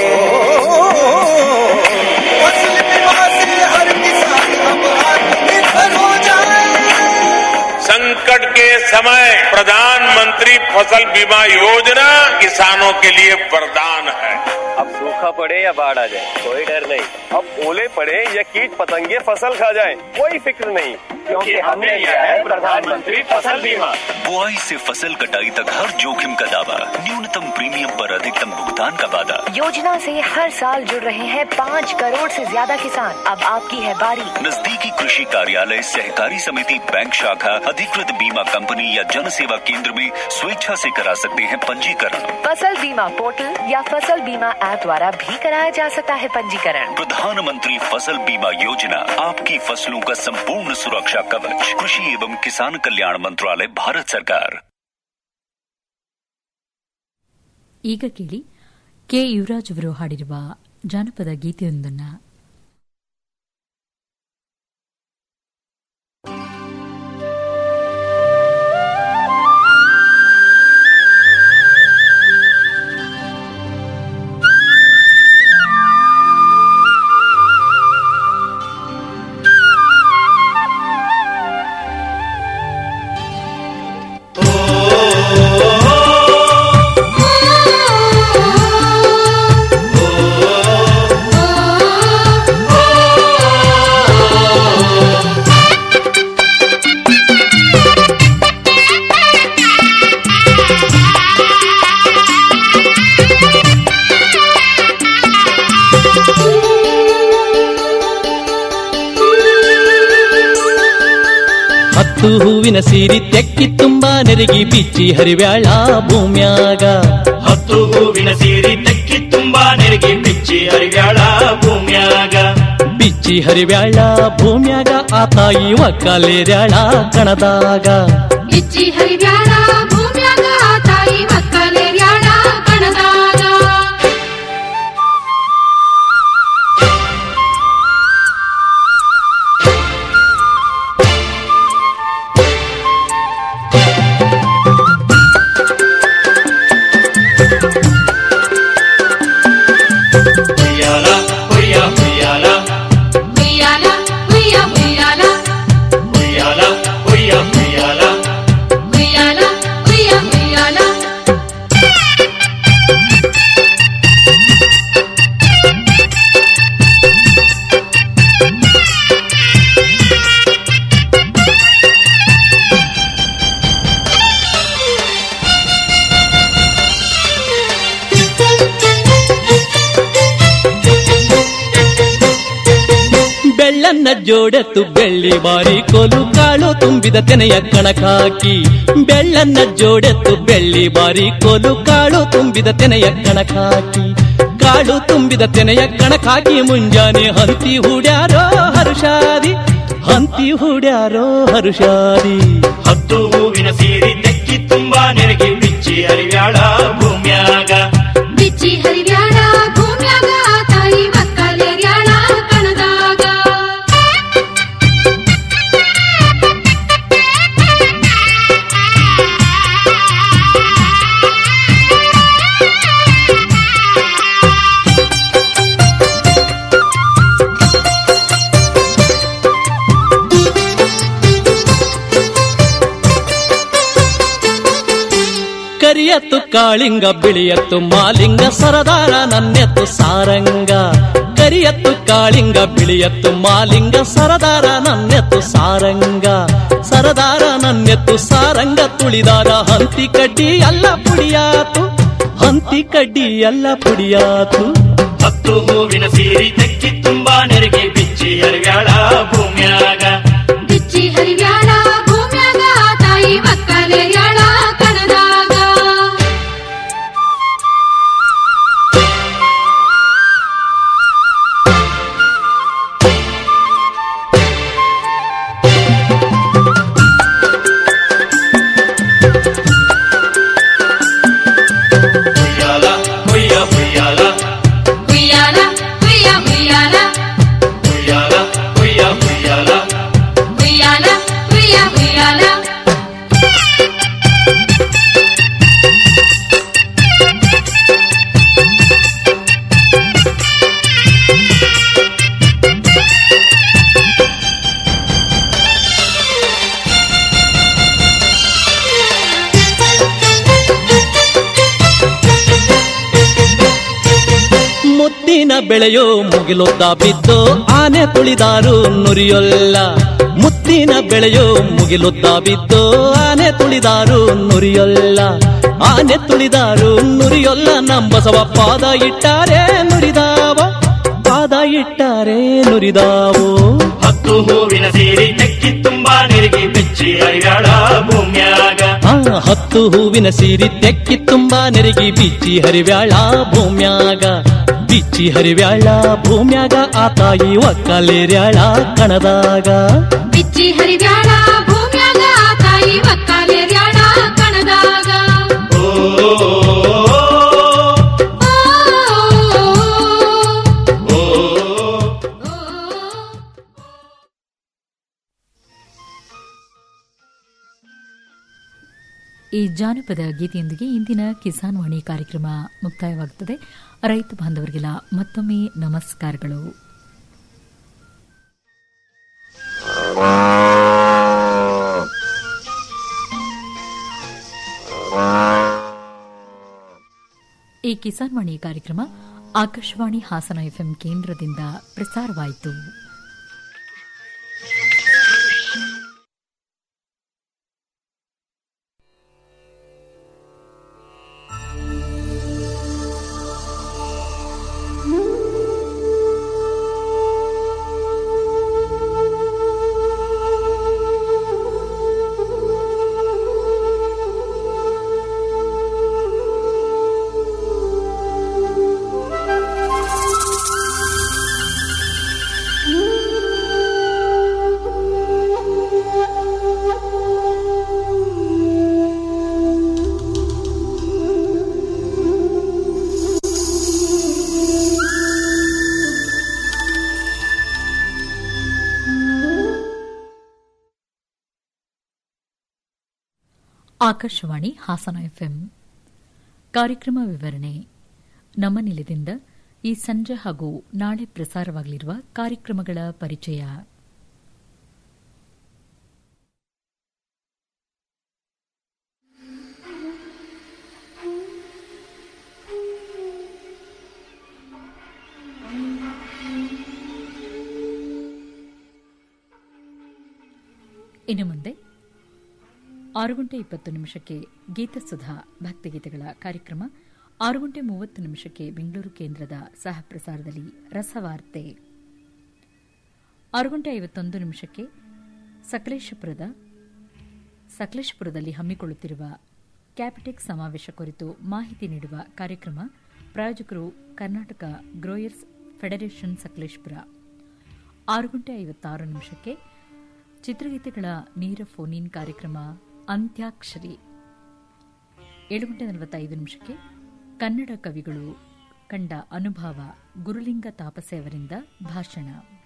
फसल बीमा से हर किसान अब आत्मनिर्भर हो जाए संकट के समय प्रधानमंत्री फसल बीमा योजना किसानों के लिए वरदान है अब सूखा पड़े या बाढ़ आ जाए कोई डर नहीं अब ओले पड़े या कीट पतंगे फसल खा जाए कोई फिक्र नहीं क्योंकि हमने लिया है प्रधानमंत्री फसल बीमा बुआई से फसल कटाई तक हर जोखिम का दावा न्यूनतम प्रीमियम पर अधिकतम भुगतान का वादा योजना से हर साल जुड़ रहे हैं पाँच करोड़ से ज्यादा किसान अब आपकी है बारी नजदीकी कृषि कार्यालय सहकारी समिति बैंक शाखा अधिकृत बीमा कंपनी या जन सेवा केंद्र में स्वेच्छा से करा सकते हैं पंजीकरण फसल बीमा पोर्टल या फसल बीमा ऐप द्वारा भी कराया जा सकता है पंजीकरण प्रधानमंत्री फसल बीमा योजना आपकी फसलों का संपूर्ण सुरक्षा कवच कृषि एवं किसान कल्याण मंत्रालय भारत सरकार ಈಗ ಕೇಳಿ ಕೆ ಯುವರಾಜ್ ಅವರು ಹಾಡಿರುವ ಜಾನಪದ ಗೀತೆಯೊಂದನ್ನ ಹತ್ತು ಹೂವಿನ ಸೀರಿ ತೆಕ್ಕಿ ತುಂಬಾ ನೆರಗಿ ಬಿಚ್ಚಿ ಹರಿವ್ಯಾಳ ಭೂಮ್ಯಾಗ ಹತ್ತು ಹೂವಿನ ಸೀರಿ ತೆಕ್ಕಿ ತುಂಬಾ ನೆರಗಿ ಬಿಚ್ಚಿ ಹರಿವ್ಯಾಳ ಭೂಮ್ಯಾಗ ಬಿಚ್ಚಿ ಹರಿವ್ಯಾಳ ಭೂಮ್ಯಾಗ ಆ ತಾಯಿ ಒಕ್ಕಲೇರ್ಯಾಳ ಕಣದಾಗ ಬಿಚ್ಚಿ ಹರಿವ್ಯಾಳ ಭೂಮ್ಯಾಗ ತಾಯಿ ಮಕ್ಕಳೇರ್ಯಾಳ ಕಣದಾಗ ಹುಯ್ಯಾಲ ಹುಯ್ಯ ಹುಯ್ಯಾಲ ಹುಯ್ಯಾಲ ಹುಯ್ಯ ಹುಯ್ಯಾಲ ಹುಯ್ಯಾಲ ಹುಯ್ಯ ಹುಯ್ಯಾಲ ಹುಯ್ಯಾಲ ಹುಯ್ಯ ಹುಯ್ಯಾಲ ಬೆಳ್ಳನ್ನ ಜೋಡೆತ್ತು ಬೆಳ್ಳಿ ಬಾರಿ ಕೋಲು ಕಾಳು ತುಂಬಿದ ತೆನೆಯ ಕಣಕಾಕಿ ಬೆಳ್ಳನ್ನ ಜೋಡೆತ್ತು ಬೆಳ್ಳಿ ಬಾರಿ ಕೋಲು ಕಾಳು ತುಂಬಿದ ತೆನೆಯ ಕಣಕಾಕಿ ಕಾಳು ತುಂಬಿದ ತೆನೆಯ ಕಣಕಾಕಿ ಮುಂಜಾನೆ ಹಂತಿ ಹೂಡ್ಯಾರೋ ಹರುಷಾದಿ ಹಂತಿ ಹೂಡ್ಯಾರೋ ಹರುಷಾದಿ ಹತ್ತು ಹೂವಿನ ಸೀರಿ ತೆಕ್ಕಿ ತುಂಬಾ ನೆರಗಿ ಬಿಚ್ಚಿ ಹರಿವ್ಯಾಳ ಭೂಮ್ಯಾಗ ಬಿಚ್ಚಿ ಹರಿವ್ಯಾಳ ಭೂಮ್ಯಾಗ ತಾಯಿ ಮಕ್ಕಳೇರ್ಯಾಳ ಕಣದಾಗ ಕರಿಯತ್ತು ಕಾಳಿಂಗ ಬಿಳಿಯತ್ತು ಮಾಲಿಂಗ ಸರದಾರ ನನ್ನೆತ್ತು ಸಾರಂಗ ಕರಿಯತ್ತು ಕಾಳಿಂಗ ಬಿಳಿಯತ್ತು ಮಾಲಿಂಗ ಸರದಾರ ನನ್ನೆತ್ತು ಸಾರಂಗ ಸರದಾರ ನನ್ನೆತ್ತು ಸಾರಂಗ ತುಳಿದಾರ ಹಂತಿ ಕಡ್ಡಿ ಎಲ್ಲ ಪುಡಿಯಾತು ಹಂತಿ ಕಡ್ಡಿ ಎಲ್ಲ ಪುಡಿಯಾತು ಹತ್ತು ಹೂವಿನ ಸೀರಿ ತೆಕ್ಕಿ ತುಂಬಾ ನೆರಗಿ ಬಿಚ್ಚಿ ಹರಿವ್ಯಾಳ ಭೂಮ್ಯಾಗ ಬಿಚ್ಚಿ ಹರಿವ್ಯಾಳ ಭೂಮ್ಯಾಗ ತಾಯಿ ಮಕ್ಕಳೇರ್ಯಾಳ ಕಣದಾಗ ಹುಯ್ಯಾಲ ಹುಯ್ಯ ಹುಯ್ಯಾಲ ಹುಯ್ಯಾಲ ಹುಯ್ಯ ಹುಯ್ಯಾಲ ಹುಯ್ಯಾಲ ಹುಯ್ಯ ಹುಯ್ಯಾಲ ಹುಯ್ಯಾಲ ಹುಯ್ಯ ಹುಯ್ಯಾಲ ಮುತ್ತಿನ ಬೆಳೆಯೋ ಮುಗಿಲೊದ್ದ ಬಿದ್ದು ಆನೆ ತುಳಿದಾರು ನುರಿಯೊಲ್ಲ ಮುತ್ತಿನ ಬೆಳೆಯೋ ಮುಗಿಲೊದ್ದ ಬಿದ್ದು ಆನೆ ತುಳಿದಾರು ನುರಿಯೊಲ್ಲ ಆನೆ ತುಳಿದಾರು ನುರಿಯೊಲ್ಲ ನಂಬಸವ ಪಾದ ಇಟ್ಟಾರೆ ನುರಿದಾವ ಪಾದ ಇಟ್ಟಾರೆ ನುರಿದಾವು ಹತ್ತು ಹೂವಿನ ಸೀರಿ ತೆಕ್ಕಿ ತುಂಬಾ ನೆರಗಿ ಬಿಚ್ಚಿ ಹರಿವ್ಯಾಳ ಭೂಮ್ಯಾಗ ಆ ಹತ್ತು ಹೂವಿನ ಸೀರಿ ತೆಕ್ಕಿ ತುಂಬಾ ನೆರಗಿ ಬಿಚ್ಚಿ ಹರಿವ್ಯಾಳ ಭೂಮ್ಯಾಗ ಬಿಚ್ಚಿ ಹರಿವ್ಯಾಳ ಭೂಮ್ಯಾಗ ಆ ತಾಯಿ ಒಕ್ಕಲೇರ್ಯಾಳ ಕಣದಾಗ ಬಿಚ್ಚಿ ಹರಿವ್ಯಾಳ ಭೂಮ್ಯಾಗ ತಾಯಿ ಮಕ್ಕಳೇರ್ಯಾಳ ಕಣದಾಗ ಓ ಈ ಜಾನಪದ ಗೀತೆಯೊಂದಿಗೆ ಇಂದಿನ ಕಿಸಾನ್ ವಾಣಿ ಕಾರ್ಯಕ್ರಮ ಮುಕ್ತಾಯವಾಗುತ್ತದೆ ರೈತ ಬಾಂಧವರಿಗೆಲ್ಲ ಮತ್ತೊಮ್ಮೆ ನಮಸ್ಕಾರಗಳು ಈ ಕಿಸಾನ್ ವಾಣಿ ಕಾರ್ಯಕ್ರಮ ಆಕಾಶವಾಣಿ ಹಾಸನ ಎಫ್ಎಂ ಕೇಂದ್ರದಿಂದ ಪ್ರಸಾರವಾಯಿತು ಆಕಾಶವಾಣಿ ಹಾಸನ ಎಫ್ಎಂ ಕಾರ್ಯಕ್ರಮ ವಿವರಣೆ ನಮ್ಮ ನಿಲಯದಿಂದ ಈ ಸಂಜೆ ಹಾಗೂ ನಾಳೆ ಪ್ರಸಾರವಾಗಲಿರುವ ಕಾರ್ಯಕ್ರಮಗಳ ಪರಿಚಯ ಇನ್ನು ಮುಂದೆ ಆರು ಗಂಟೆ ಇಪ್ಪತ್ತು ನಿಮಿಷಕ್ಕೆ ಗೀತಸುಧಾ ಭಕ್ತಿಗೀತೆಗಳ ಕಾರ್ಯಕ್ರಮ ಆರು ಗಂಟೆ ಮೂವತ್ತು ನಿಮಿಷಕ್ಕೆ ಬೆಂಗಳೂರು ಕೇಂದ್ರದ ಸಹ ಪ್ರಸಾರದಲ್ಲಿ ರಸವಾರ್ತೆ ಆರು ಗಂಟೆ ಐವತ್ತೊಂದು ನಿಮಿಷಕ್ಕೆ ಸಕಲೇಶಪುರದ ಸಕಲೇಶಪುರದಲ್ಲಿ ಹಮ್ಮಿಕೊಳ್ಳುತ್ತಿರುವ ಕ್ಯಾಪಿಟೆಕ್ ಸಮಾವೇಶ ಕುರಿತು ಮಾಹಿತಿ ನೀಡುವ ಕಾರ್ಯಕ್ರಮ ಪ್ರಾಯೋಜಕರು ಕರ್ನಾಟಕ ಗ್ರೋಯರ್ಸ್ ಫೆಡರೇಷನ್ ಸಕಲೇಶಪುರ ಆರು ಗಂಟೆ ಐವತ್ತಾರು ನಿಮಿಷಕ್ಕೆ ಚಿತ್ರಗೀತೆಗಳ ನೇರ ಫೋನ್ ಇನ್ ಕಾರ್ಯಕ್ರಮ ಅಂತ್ಯಾಕ್ಷರಿ ಏಳು ಗಂಟೆ ನಲವತ್ತೈದು ನಿಮಿಷಕ್ಕೆ ಕನ್ನಡ ಕವಿಗಳು ಕಂಡ ಅನುಭವ ಗುರುಲಿಂಗ ತಾಪಸೆ ಅವರಿಂದ ಭಾಷಣ